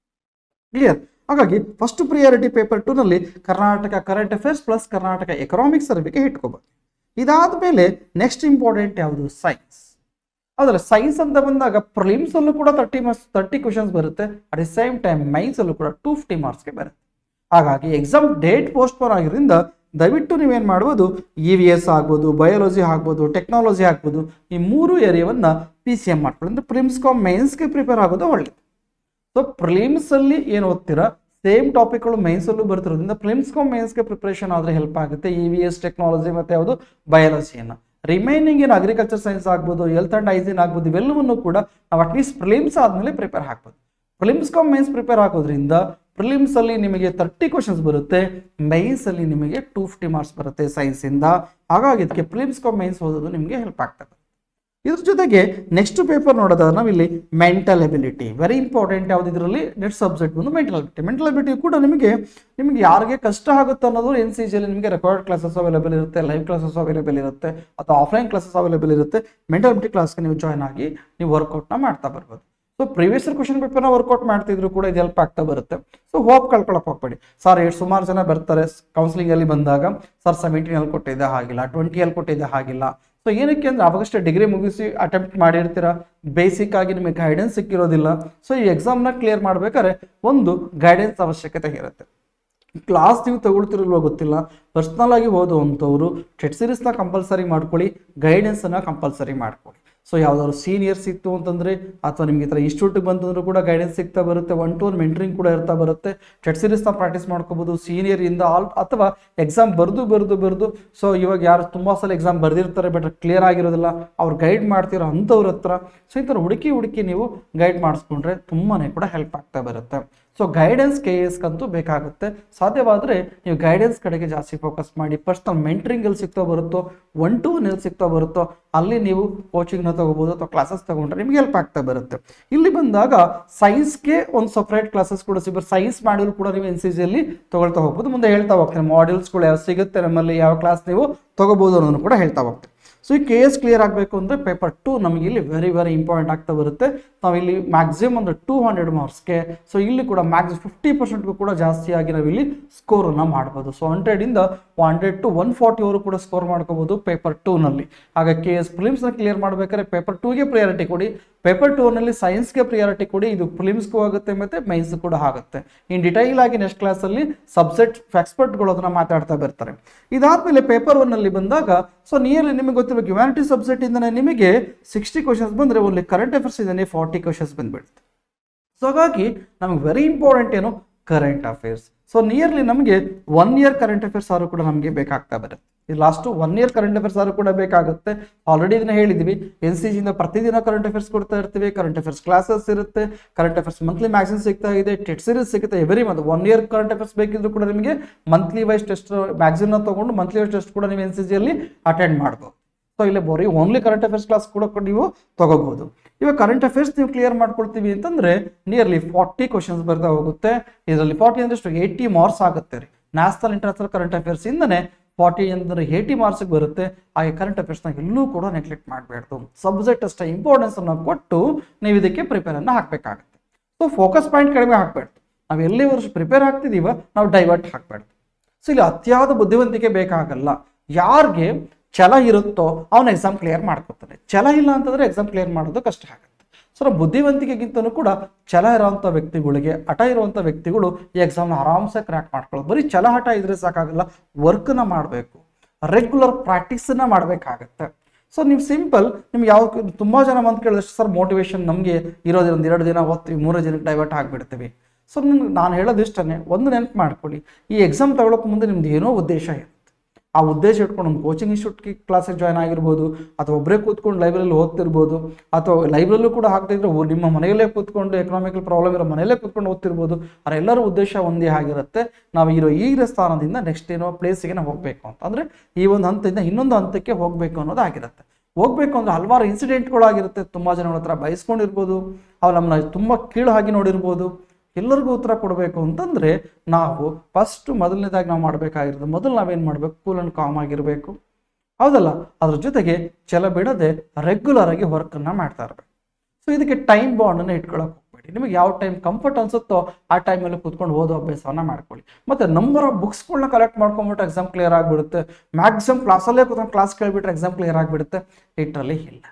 ಕ್ಲಿಯರ್ ಹಾಗಾಗಿ ಫಸ್ಟ್ ಪ್ರಿಯಾರಿಟಿ ಪೇಪರ್ ಟೂನಲ್ಲಿ Karnataka current affairs plus Karnataka economics ಸರ್ವೆಗೆ ಇಟ್ಕೋಬೇಕು ಇದಾದ ಮೇಲೆ ನೆಕ್ಸ್ಟ್ ಇಂಪಾರ್ಟೆಂಟ್ ಯಾವುದು ಸೈನ್ಸ್ ಹೌದಲ್ಲ ಸೈನ್ಸ್ ಅಂತ ಬಂದಾಗ ಪ್ರಿಲಿಮ್ಸ್ ಅಲ್ಲೂ ಕೂಡ ತರ್ಟಿ ಮಾರ್ಕ್ಸ್ ತರ್ಟಿ ಕ್ವಶನ್ಸ್ ಬರುತ್ತೆ at the same time mains ಅಲ್ಲೂ ಕೂಡ ಟೂ ಫಿಫ್ಟಿ ಮಾರ್ಕ್ಸ್ಗೆ ಬರುತ್ತೆ ಹಾಗಾಗಿ ಎಕ್ಸಾಮ್ ಡೇಟ್ ಪೋಸ್ಟ್ಪೋನ್ ಆಗಿರೋದ್ರಿಂದ ದಯವಿಟ್ಟು ನೀವೇನು ಮಾಡ್ಬೋದು ಇ ವಿ ಎಸ್ ಆಗ್ಬೋದು ಬಯಾಲಜಿ ಆಗ್ಬೋದು ಟೆಕ್ನಾಲಜಿ ಆಗ್ಬೋದು ಈ ಮೂರು ಏರಿಯಾವನ್ನು ಪಿ ಸಿ ಎಮ್ ಮಾಡ್ಕೊಳ್ಳಿ ಅಂದರೆ ಪ್ರಿಮ್ಸ್ಕಾಮ್ ಮೈನ್ಸ್ಗೆ ಪ್ರಿಪೇರ್ ಆಗೋದು ಒಳ್ಳೆಯದು ಸೊ ಪ್ರಿಲಿಮ್ಸ್ ಅಲ್ಲಿ ಏನು ಓದ್ತೀರಾ ಸೇಮ್ ಟಾಪಿಕ್ಗಳು ಮೈನ್ಸಲ್ಲೂ ಬರ್ತಿರೋದ್ರಿಂದ ಪ್ರಿಲಿಮ್ಸ್ಕಾಮ್ ಮೈನ್ಸ್ಗೆ ಪ್ರಿಪ್ರೇಷನ್ ಆದರೆ ಹೆಲ್ಪ್ ಆಗುತ್ತೆ ಇ ವಿ ಎಸ್ ಟೆಕ್ನಾಲಜಿ ಮತ್ತು ಯಾವುದು ಬಯಾಲಜಿಯನ್ನು ರಿಮೈನಿಂಗ್ ಏನು ಅಗ್ರಿಕಲ್ಚರ್ ಸೈನ್ಸ್ ಆಗ್ಬೋದು ಹೆಲ್ತ್ ಆ್ಯಂಡ್ ಹೈಜಿನ್ ಆಗ್ಬೋದು ಇವೆಲ್ಲವನ್ನು ಕೂಡ ನಾವು ಅಟ್ಲೀಸ್ಟ್ ಪ್ರಿಲಿಮ್ಸ್ ಆದಮೇಲೆ ಪ್ರಿಪೇರ್ ಹಾಕ್ಬೋದು ಪ್ರಿಲಿಮ್ಸ್ಕಾಮ್ ಮೈನ್ಸ್ ಪ್ರಿಪೇರ್ ಆಗೋದ್ರಿಂದ ಪ್ರಿಲಿಮ್ಸ್ ಅಲ್ಲಿ ನಿಮಗೆ ತರ್ಟಿ ಕ್ವಶನ್ಸ್ ಬರುತ್ತೆ ಮೈನ್ಸ್ ಅಲ್ಲಿ ನಿಮಗೆ ಟೂ ಫಿಫ್ಟಿ ಮಾರ್ಕ್ಸ್ ಬರುತ್ತೆ ಸೈನ್ಸಿಂದ ಹಾಗಾಗಿ ಇದಕ್ಕೆ ಪ್ರಿಲಿಮ್ಸ್ಕಾಮ್ ಮೈನ್ಸ್ ಓದೋದು ನಿಮಗೆ ಹೆಲ್ಪ್ ಆಗ್ತದೆ ಇದ್ರ ಜೊತೆಗೆ ನೆಕ್ಸ್ಟ್ ಪೇಪರ್ ನೋಡೋದಾದ್ರೆ ನಾವಿಲ್ಲಿ ಮೆಂಟಲ್ ಎಬಿಲಿಟಿ ವೆರಿ ಇಂಪಾರ್ಟೆಂಟ್ ಯಾವ್ದು ಇದರಲ್ಲಿ ನೆಕ್ಸ್ಟ್ ಸಬ್ಜೆಕ್ಟ್ ಬಂದು ಮೆಂಟಲ್ ಎಬಿಲಿಟಿ ಮೆಂಟಲ್ ಎಬಿಲಿಟಿ ಕೂಡ ನಿಮಗೆ ನಿಮಗೆ ಯಾರಿಗೆ ಕಷ್ಟ ಆಗುತ್ತೆ ಅನ್ನೋದು ಎನ್ ಸಿ ಜಿಯಲ್ಲಿ ನಿಮಗೆ ರೆಕಾರ್ಡ್ ಕ್ಲಾಸಸ್ ಅವೈಲೇಬಲ್ ಇರುತ್ತೆ ಲೈವ್ ಕ್ಲಾಸಸ್ ಅವೈಲೇಬಲ್ ಇರುತ್ತೆ ಅಥವಾ ಆಫ್ಲೈನ್ ಕ್ಲಾಸಸ್ ಅವೈಲೇಬಲ್ ಇರುತ್ತೆ ಮೆಂಟಲ್ ಎಬಿಲಿಟಿ ಕ್ಲಾಸ್ಗೆ ನೀವು ಜಾಯ್ನ್ ಆಗಿ ನೀವು ವರ್ಕೌಟ್ನ ಮಾಡ್ತಾ ಬರ್ಬೋದು ಸೊ ಪ್ರೀವಿಯಸ್ ಕ್ವಶನ್ ಪೇಪರ್ನ ವರ್ಕೌಟ್ ಮಾಡ್ತಿದ್ರು ಕೂಡ ಇದು ಹೆಲ್ಪ್ ಆಗ್ತಾ ಬರುತ್ತೆ ಸೊ ಹೋಪ್ ಕಳ್ಕೊಳಕ್ ಹೋಗ್ಬೇಡಿ ಸರ್ ಎಷ್ಟು ಸುಮಾರು ಜನ ಬರ್ತಾರೆ ಕೌನ್ಸಿಲಿಂಗಲ್ಲಿ ಬಂದಾಗ ಸರ್ ಸೆವೆಂಟೀನಲ್ಲಿ ಕೊಟ್ಟಿದ್ದೆ ಹಾಗಿಲ್ಲ ಟ್ವೆಂಟಿಯಲ್ಲಿ ಕೊಟ್ಟಿದ್ದೆ ಹಾಗಿಲ್ಲ ಸೊ ಏನಕ್ಕೆ ಅಂದ್ರೆ ಅವಾಗಷ್ಟೇ ಡಿಗ್ರಿ ಮುಗಿಸಿ ಅಟೆಂಪ್ಟ್ ಮಾಡಿರ್ತೀರಾ ಬೇಸಿಕ್ ಆಗಿ ನಿಮಗೆ ಗೈಡೆನ್ಸ್ ಸಿಕ್ಕಿರೋದಿಲ್ಲ ಸೊ ಈ ಎಕ್ಸಾಮ್ನ ಕ್ಲಿಯರ್ ಮಾಡ್ಬೇಕಾದ್ರೆ ಒಂದು ಗೈಡೆನ್ಸ್ ಅವಶ್ಯಕತೆ ಇರುತ್ತೆ ಕ್ಲಾಸ್ ನೀವು ತಗೊಳ್ತಿರಲ್ವೋ ಗೊತ್ತಿಲ್ಲ ಪರ್ಸ್ನಲ್ ಆಗಿ ಓದುವಂಥವ್ರು ಟೆಟ್ ಸೀರೀಸ್ನ ಕಂಪಲ್ಸರಿ ಮಾಡ್ಕೊಳ್ಳಿ ಗೈಡೆನ್ಸನ್ನು ಕಂಪಲ್ಸರಿ ಮಾಡ್ಕೊಳ್ಳಿ ಸೊ ಯಾವ್ದಾದ್ರು ಸೀನಿಯರ್ ಸಿಕ್ತು ಅಂತಂದ್ರೆ ಅಥವಾ ನಿಮ್ಗೆ ಈ ಥರ ಇನ್ಸ್ಟಿಟ್ಯೂಟಿಗೆ ಬಂತಂದ್ರೂ ಕೂಡ ಗೈಡೆನ್ಸ್ ಸಿಗ್ತಾ ಬರುತ್ತೆ ಒನ್ ಟು ಒನ್ ಮೆಂಟ್ರಿಂಗ್ ಕೂಡ ಇರ್ತಾ ಬರುತ್ತೆ ಟೆಟ್ ಸೀರೀಸ್ನ ಪ್ರಾಕ್ಟೀಸ್ ಮಾಡ್ಕೋಬೋದು ಸೀನಿಯರ್ ಇಂದ ಆಲ್ ಅಥವಾ ಎಕ್ಸಾಮ್ ಬರೆದು ಬರೆದು ಬರೆದು ಸೊ ಇವಾಗ ಯಾರು ತುಂಬ ಸಲ ಎಕ್ಸಾಮ್ ಬರೆದಿರ್ತಾರೆ ಬಟ್ ಕ್ಲಿಯರ್ ಆಗಿರೋದಿಲ್ಲ ಅವ್ರು ಗೈಡ್ ಮಾಡ್ತಿರೋ ಅಂಥವ್ರ ಹತ್ರ ಸೊ ಈ ಥರ ಹುಡುಕಿ ಹುಡುಕಿ ನೀವು ಗೈಡ್ ಮಾಡಿಸ್ಕೊಂಡ್ರೆ ತುಂಬಾ ಕೂಡ ಹೆಲ್ಪ್ ಆಗ್ತಾ ಬರುತ್ತೆ ಸೊ ಗೈಡೆನ್ಸ್ ಕೆ ಎಸ್ಗಂತೂ ಬೇಕಾಗುತ್ತೆ ಸಾಧ್ಯವಾದರೆ ನೀವು ಗೈಡೆನ್ಸ್ ಕಡೆಗೆ ಜಾಸ್ತಿ ಫೋಕಸ್ ಮಾಡಿ ಪರ್ಸ್ನಲ್ ಮೆಂಟ್ರಿಂಗ್ ಎಲ್ಲಿ ಸಿಗ್ತಾ ಬರುತ್ತೋ ಒನ್ ಟು ಒನ್ ಎಲ್ಲಿ ಸಿಗ್ತಾ ಬರುತ್ತೋ ಅಲ್ಲಿ ನೀವು ಕೋಚಿಂಗ್ನ ತಗೋಬೋದು ಅಥವಾ ಕ್ಲಾಸಸ್ ತಗೊಂಡ್ರೆ ನಿಮ್ಗೆ ಹೆಲ್ಪ್ ಆಗ್ತಾ ಬರುತ್ತೆ ಇಲ್ಲಿ ಬಂದಾಗ ಸೈನ್ಸ್ಗೆ ಒಂದು ಸಪ್ರೇಟ್ ಕ್ಲಾಸಸ್ ಕೂಡ ಸಿಗುತ್ತೆ ಸೈನ್ಸ್ ಮಾಡ್ಯೂಲ್ ಕೂಡ ನೀವು ಎನ್ ಸಿ ಜಿಯಲ್ಲಿ ತಗೊಳ್ತಾ ಹೋಗ್ಬೋದು ಮುಂದೆ ಹೇಳ್ತಾ ಹೋಗ್ತೀನಿ ಮಾಡ್ಯೂಲ್ಸ್ಗಳು ಯಾವ ಸಿಗುತ್ತೆ ನಮ್ಮಲ್ಲಿ ಯಾವ ಕ್ಲಾಸ್ ನೀವು ತಗೋಬೋದು ಅನ್ನೋದನ್ನು ಕೂಡ ಹೇಳ್ತಾ ಹೋಗ್ತೀನಿ ಸೊ ಈ ಕೆ ಎಸ್ ಕ್ಲಿಯರ್ ಆಗಬೇಕು ಅಂದರೆ ಪೇಪರ್ ಟು ನಮಗೆ ಇಲ್ಲಿ ವೆರಿ ವೆರಿ ಇಂಪಾರ್ಟೆಂಟ್ ಆಗ್ತಾ ಬರುತ್ತೆ ನಾವು ಇಲ್ಲಿ ಮ್ಯಾಕ್ಸಿಮಮ್ ಒಂದು ಟೂ ಹಂಡ್ರೆಡ್ ಮಾರ್ಕ್ಸ್ಗೆ ಸೊ ಇಲ್ಲಿ ಕೂಡ ಮ್ಯಾಕ್ಸ್ ಫಿಫ್ಟಿ ಪರ್ಸೆಂಟ್ಗೂ ಕೂಡ ಜಾಸ್ತಿಯಾಗಿ ನಾವು ಇಲ್ಲಿ ಸ್ಕೋರನ್ನು ಮಾಡ್ಬೋದು ಸೊ ಹಂಡ್ರೆಡಿಂದ ಹಂಡ್ರೆಡ್ ಟು ಒನ್ ಫಾರ್ಟಿವರೆಗೂ ಕೂಡ ಸ್ಕೋರ್ ಮಾಡ್ಕೋಬೋದು ಪೇಪರ್ ಟೂನಲ್ಲಿ ಹಾಗೆ ಕೆ ಎಸ್ ಪ್ರಿಲಿಮ್ಸ್ನ ಕ್ಲಿಯರ್ ಮಾಡಬೇಕಾದ್ರೆ ಪೇಪರ್ ಟೂಗೆ ಪ್ರಿಯಾರಿಟಿ ಕೊಡಿ ಪೇಪರ್ ಟೂನಲ್ಲಿ ಸೈನ್ಸ್ಗೆ ಪ್ರಿಯಾರಿಟಿ ಕೊಡಿ ಇದು ಪ್ರಿಲಿಮ್ಸ್ಗೂ ಆಗುತ್ತೆ ಮತ್ತು ಮೈನ್ಸ್ ಕೂಡ ಆಗುತ್ತೆ ಇನ್ ಡಿಟೈಲ್ ಆಗಿ ನೆಕ್ಸ್ಟ್ ಕ್ಲಾಸಲ್ಲಿ ಸಬ್ಜೆಕ್ಟ್ ಎಕ್ಸ್ಪರ್ಟ್ಗಳು ಅದನ್ನ ಮಾತಾಡ್ತಾ ಬರ್ತಾರೆ ಇದಾದ್ಮೇಲೆ ಪೇಪರ್ ಒನ್ನಲ್ಲಿ ಬಂದಾಗ ಸೊ ನಿಯರ್ಲಿ ನಿಮಗೆ ಗೊತ್ತಿರಬೇಕು ಹ್ಯುಮ್ಯಾನಿಟಿ ಸಬ್ಜೆಕ್ಟ್ ಇಂದನೇ ನಿಮಗೆ ಸಿಕ್ಸ್ಟಿ ಕ್ವಶನ್ಸ್ ಬಂದರೆ ಓನ್ಲಿ ಕರೆಂಟ್ ಅಫೇರ್ಸ್ ಇಂದನೇ ಫಾರ್ಟಿ ಕ್ವಶನ್ಸ್ ಬಂದ್ಬಿಡುತ್ತೆ ಸೊ ಹಾಗಾಗಿ ನಮಗೆ ವೆರಿ ಇಂಪಾರ್ಟೆಂಟ್ ಏನು ಕರೆಂಟ್ ಅಫೇರ್ಸ್ ಸೊ ನಿಯರ್ಲಿ ನಮಗೆ ಒನ್ ಇಯರ್ ಕರೆಂಟ್ ಅಫೇರ್ಸ್ ಆದ್ರೂ ಕೂಡ ನಮಗೆ ಬೇಕಾಗ್ತಾ ಬರುತ್ತೆ ಈ last one year current affairs ಆದ್ರೂ ಕೂಡ ಬೇಕಾಗುತ್ತೆ ಆಲ್ರೆಡಿ ಇದನ್ನ ಹೇಳಿದ್ವಿ ಎನ್ ಸಿ ಜಿಯಿಂದ ಪ್ರತಿದಿನ ಕರೆಂಟ್ ಅಫೇರ್ಸ್ ಕೊಡ್ತಾ ಇರ್ತೀವಿ ಕರೆಂಟ್ ಅಫೇರ್ಸ್ ಕ್ಲಾಸಸ್ ಇರುತ್ತೆ ಕರೆಂಟ್ ಅಫೇರ್ಸ್ ಮಂತ್ಲಿ ಮ್ಯಾಗ್ಸಿನ್ ಸಿಗ್ತಾ ಇದೆ ಟೆಟ್ ಸೀರೀಸ್ ಸಿಗುತ್ತೆ every month one year current affairs ಬೇಕಿದ್ರು ಕೂಡ ನಿಮಗೆ ಮಂತ್ಲಿ ವೈಸ್ ಟೆಸ್ಟ್ ಮ್ಯಾಗ್ಸಿನ್ನ ತಗೊಂಡು ಮಂತ್ಲಿ ವೈಸ್ ಟೆಸ್ಟ್ ಕೂಡ ನೀವು ಎನ್ ಸಿ ಜಿಯಲ್ಲಿ ಅಟೆಂಡ್ ಮಾಡ್ಬೋದು ಸೊ ಇಲ್ಲಿ ಬರೀ ಓನ್ಲಿ ಕರೆಂಟ್ ಅಫೇರ್ಸ್ ಕ್ಲಾಸ್ ಕೂಡ ಕೂಡ ನೀವು ತಗೋಬಹುದು ಇವಾಗ ಕರೆಂಟ್ ಅಫೇರ್ಸ್ ನೀವು ಕ್ಲಿಯರ್ ಮಾಡ್ಕೊಳ್ತೀವಿ ಅಂತಂದ್ರೆ ನಿಯರ್ಲಿ ಫಾರ್ಟಿ ಕ್ವಶನ್ಸ್ ಬರ್ತಾ ಹೋಗುತ್ತೆ ಇದರಲ್ಲಿ ಫಾರ್ಟಿ ಅಂದ್ರೆ ಏಯ್ಟಿ ಮಾರ್ಕ್ಸ್ ಆಗುತ್ತೆ ರೀ ನ್ಯಾಷನಲ್ ಇಂಟರ್ನ್ಯಾಷನಲ್ ಕರೆಂಟ್ ಅಫೇರ್ಸ್ ಇಂದನೇ ಫಾರ್ಟಿ ಅಂದ್ರೆ ಏಯ್ಟಿ ಮಾರ್ಕ್ಸ್ಗೆ ಬರುತ್ತೆ ಹಾಗೆ ಕರೆಂಟ್ ಅಫೇರ್ಸ್ನ ಎಲ್ಲೂ ಕೂಡ ನೆಗ್ಲೆಕ್ಟ್ ಮಾಡಬೇಡ್ದು ಸಬ್ಜೆಕ್ಟ್ ಅಷ್ಟೇ ಇಂಪಾರ್ಟೆನ್ಸ್ ಅನ್ನು ಕೊಟ್ಟು ನೀವು ಇದಕ್ಕೆ ಪ್ರಿಪೇರ್ ಅನ್ನು ಹಾಕಬೇಕಾಗುತ್ತೆ ಸೊ ಫೋಕಸ್ ಪಾಯಿಂಟ್ ಕಡಿಮೆ ಹಾಕ್ಬೇಡ್ದು ನಾವು ಎಲ್ಲಿ ವರ್ಷ ಪ್ರಿಪೇರ್ ಆಗ್ತಿದೀವ ನಾವು ಡೈವರ್ಟ್ ಹಾಕ್ಬೇಡ್ದು ಸೊ ಇಲ್ಲಿ ಅತಿಯಾದ ಬುದ್ಧಿವಂತಿಕೆ ಬೇಕಾಗಲ್ಲ ಯಾರಿಗೆ ಛಲ ಇರುತ್ತೋ ಅವನ ಎಕ್ಸಾಮ್ ಕ್ಲಿಯರ್ ಮಾಡ್ಕೊತಾನೆ ಛಲ ಇಲ್ಲ ಅಂತಂದ್ರೆ ಎಕ್ಸಾಮ್ ಕ್ಲಿಯರ್ ಮಾಡೋದು ಕಷ್ಟ ಆಗುತ್ತೆ ಸೊ ನಾವು ಬುದ್ಧಿವಂತಿಕೆಗಿಂತನೂ ಕೂಡ ಛಲ ಇರೋವಂಥ ವ್ಯಕ್ತಿಗಳಿಗೆ ಹಠ ಇರುವಂಥ ವ್ಯಕ್ತಿಗಳು ಈ ಎಕ್ಸಾಮ್ನ ಆರಾಮ್ಸೆ ಕ್ರ್ಯಾಕ್ ಮಾಡ್ಕೊಳ್ಳೋದು ಬರೀ ಛಲ ಹಠ ಇದ್ರೆ ಸಾಕಾಗಲ್ಲ ವರ್ಕ್ನ ಮಾಡಬೇಕು ರೆಗ್ಯುಲರ್ ಪ್ರಾಕ್ಟೀಸನ್ನ ಮಾಡಬೇಕಾಗತ್ತೆ ಸೊ ನೀವು ಸಿಂಪಲ್ ನಿಮ್ಗೆ ಯಾವ ತುಂಬ ಜನ ಬಂದು ಕೇಳಿದಷ್ಟು ಸರ್ ಮೋಟಿವೇಶನ್ ನಮಗೆ ಇರೋದೇ ಒಂದು ಎರಡು ದಿನ ಓದ್ತೀವಿ ಮೂರು ಜನಕ್ಕೆ ಡೈವರ್ಟ್ ಆಗಿಬಿಡ್ತೀವಿ ಸೊ ನಿಮ್ಗೆ ನಾನು ಹೇಳೋದು ಇಷ್ಟನೇ ಒಂದು ನೆನಪು ಮಾಡ್ಕೊಳ್ಳಿ ಈ ಎಕ್ಸಾಮ್ ತಗೊಳಕ್ಕೆ ಮುಂದೆ ನಿಮ್ದು ಏನೋ ಉದ್ದೇಶ ಇರುತ್ತೆ ಆ ಉದ್ದೇಶ ಇಟ್ಕೊಂಡು ಒಂದು ಕೋಚಿಂಗ್ ಇನ್ಸ್ಟಿಟ್ಯೂಟ್ಗೆ ಕ್ಲಾಸಿಗೆ ಜಾಯ್ನ್ ಆಗಿರ್ಬೋದು ಅಥವಾ ಒಬ್ಬರೇ ಕೂತ್ಕೊಂಡು ಲೈಬ್ರರಿಲಿ ಓದ್ತಿರ್ಬೋದು ಅಥವಾ ಲೈಬ್ರರಿಲೂ ಕೂಡ ಹಾಕ್ತಿದ್ರೆ ಊ- ನಿಮ್ಮ ಮನೆಯಲ್ಲೇ ಕೂತ್ಕೊಂಡು ಎಕನಾಮಿಕಲ್ ಪ್ರಾಬ್ಲಮ್ ಇರೋ ಮನೆಯಲ್ಲೇ ಕೂತ್ಕೊಂಡು ಓದ್ತಿರ್ಬೋದು ಅವರ ಎಲ್ಲರ ಉದ್ದೇಶ ಒಂದೇ ಆಗಿರುತ್ತೆ ನಾವು ಇರೋ ಈಗಿರೋ ಸ್ಥಾನದಿಂದ ನೆಕ್ಸ್ಟ್ ಏನೋ ಪ್ಲೇಸಿಗೆ ನಾವು ಹೋಗಬೇಕು ಅಂತ ಅಂದರೆ ಈ ಒಂದು ಹಂತದಿಂದ ಇನ್ನೊಂದು ಹಂತಕ್ಕೆ ಹೋಗಬೇಕು ಅನ್ನೋದಾಗಿರುತ್ತೆ ಹೋಗ್ಬೇಕು ಅಂದ್ರೆ ಹಲವಾರು ಇನ್ಸಿಡೆಂಟ್ಗಳಾಗಿರುತ್ತೆ ತುಂಬ ಜನಗಳ ಹತ್ರ ಬಯಸ್ಕೊಂಡಿರ್ಬೋದು ಅವ್ರು ನಮ್ಮನ್ನ ತುಂಬ ಕೀಳು ಹಾಗೆ ನೋಡಿರ್ಬೋದು ಎಲ್ಲರಿಗೂ ಉತ್ತರ ಕೊಡಬೇಕು ಅಂತಂದರೆ ನಾವು ಫಸ್ಟ್ ಮೊದಲನೇದಾಗಿ ನಾವು ಮಾಡಬೇಕಾಗಿರೋದು ಮೊದಲು ನಾವೇನು ಮಾಡಬೇಕು ಕೂಲ್ ಆ್ಯಂಡ್ ಕಾಮ್ ಆಗಿರಬೇಕು ಹೌದಲ್ಲ ಅದ್ರ ಜೊತೆಗೆ ಛಲ ಬಿಡದೆ ರೆಗ್ಯುಲರ್ ಆಗಿ ವರ್ಕನ್ನು ಮಾಡ್ತಾ ಇರಬೇಕು ಸೊ ಇದಕ್ಕೆ ಟೈಮ್ ಬಾಂಡನ್ನು ಇಟ್ಕೊಳಕ್ಕೆ ಹೋಗ್ಬೇಡಿ ನಿಮಗೆ ಯಾವ ಟೈಮ್ ಕಂಫರ್ಟ್ ಅನ್ಸುತ್ತೋ ಆ ಟೈಮಲ್ಲಿ ಕೂತ್ಕೊಂಡು ಓದೋ ಅಭ್ಯಾಸವನ್ನ ಮಾಡ್ಕೊಳ್ಳಿ ಮತ್ತೆ ನಂಬರ್ ಆಫ್ ಬುಕ್ಸ್ಗಳನ್ನ ಕಲೆಕ್ಟ್ ಮಾಡ್ಕೊಂಬಿಟ್ಟು ಎಕ್ಸಾಮ್ ಕ್ಲಿಯರ್ ಆಗಿಬಿಡುತ್ತೆ ಮ್ಯಾಕ್ಸಿಮಮ್ ಕ್ಲಾಸಲ್ಲೇ ಕೂತ್ಕೊಂಡು ಕ್ಲಾಸ್ ಕೇಳಿಬಿಟ್ರೆ ಎಕ್ಸಾಮ್ ಕ್ಲಿಯರ್ ಆಗಿಬಿಡುತ್ತೆ ಲಿಟ್ರಲಿ ಇಲ್ಲ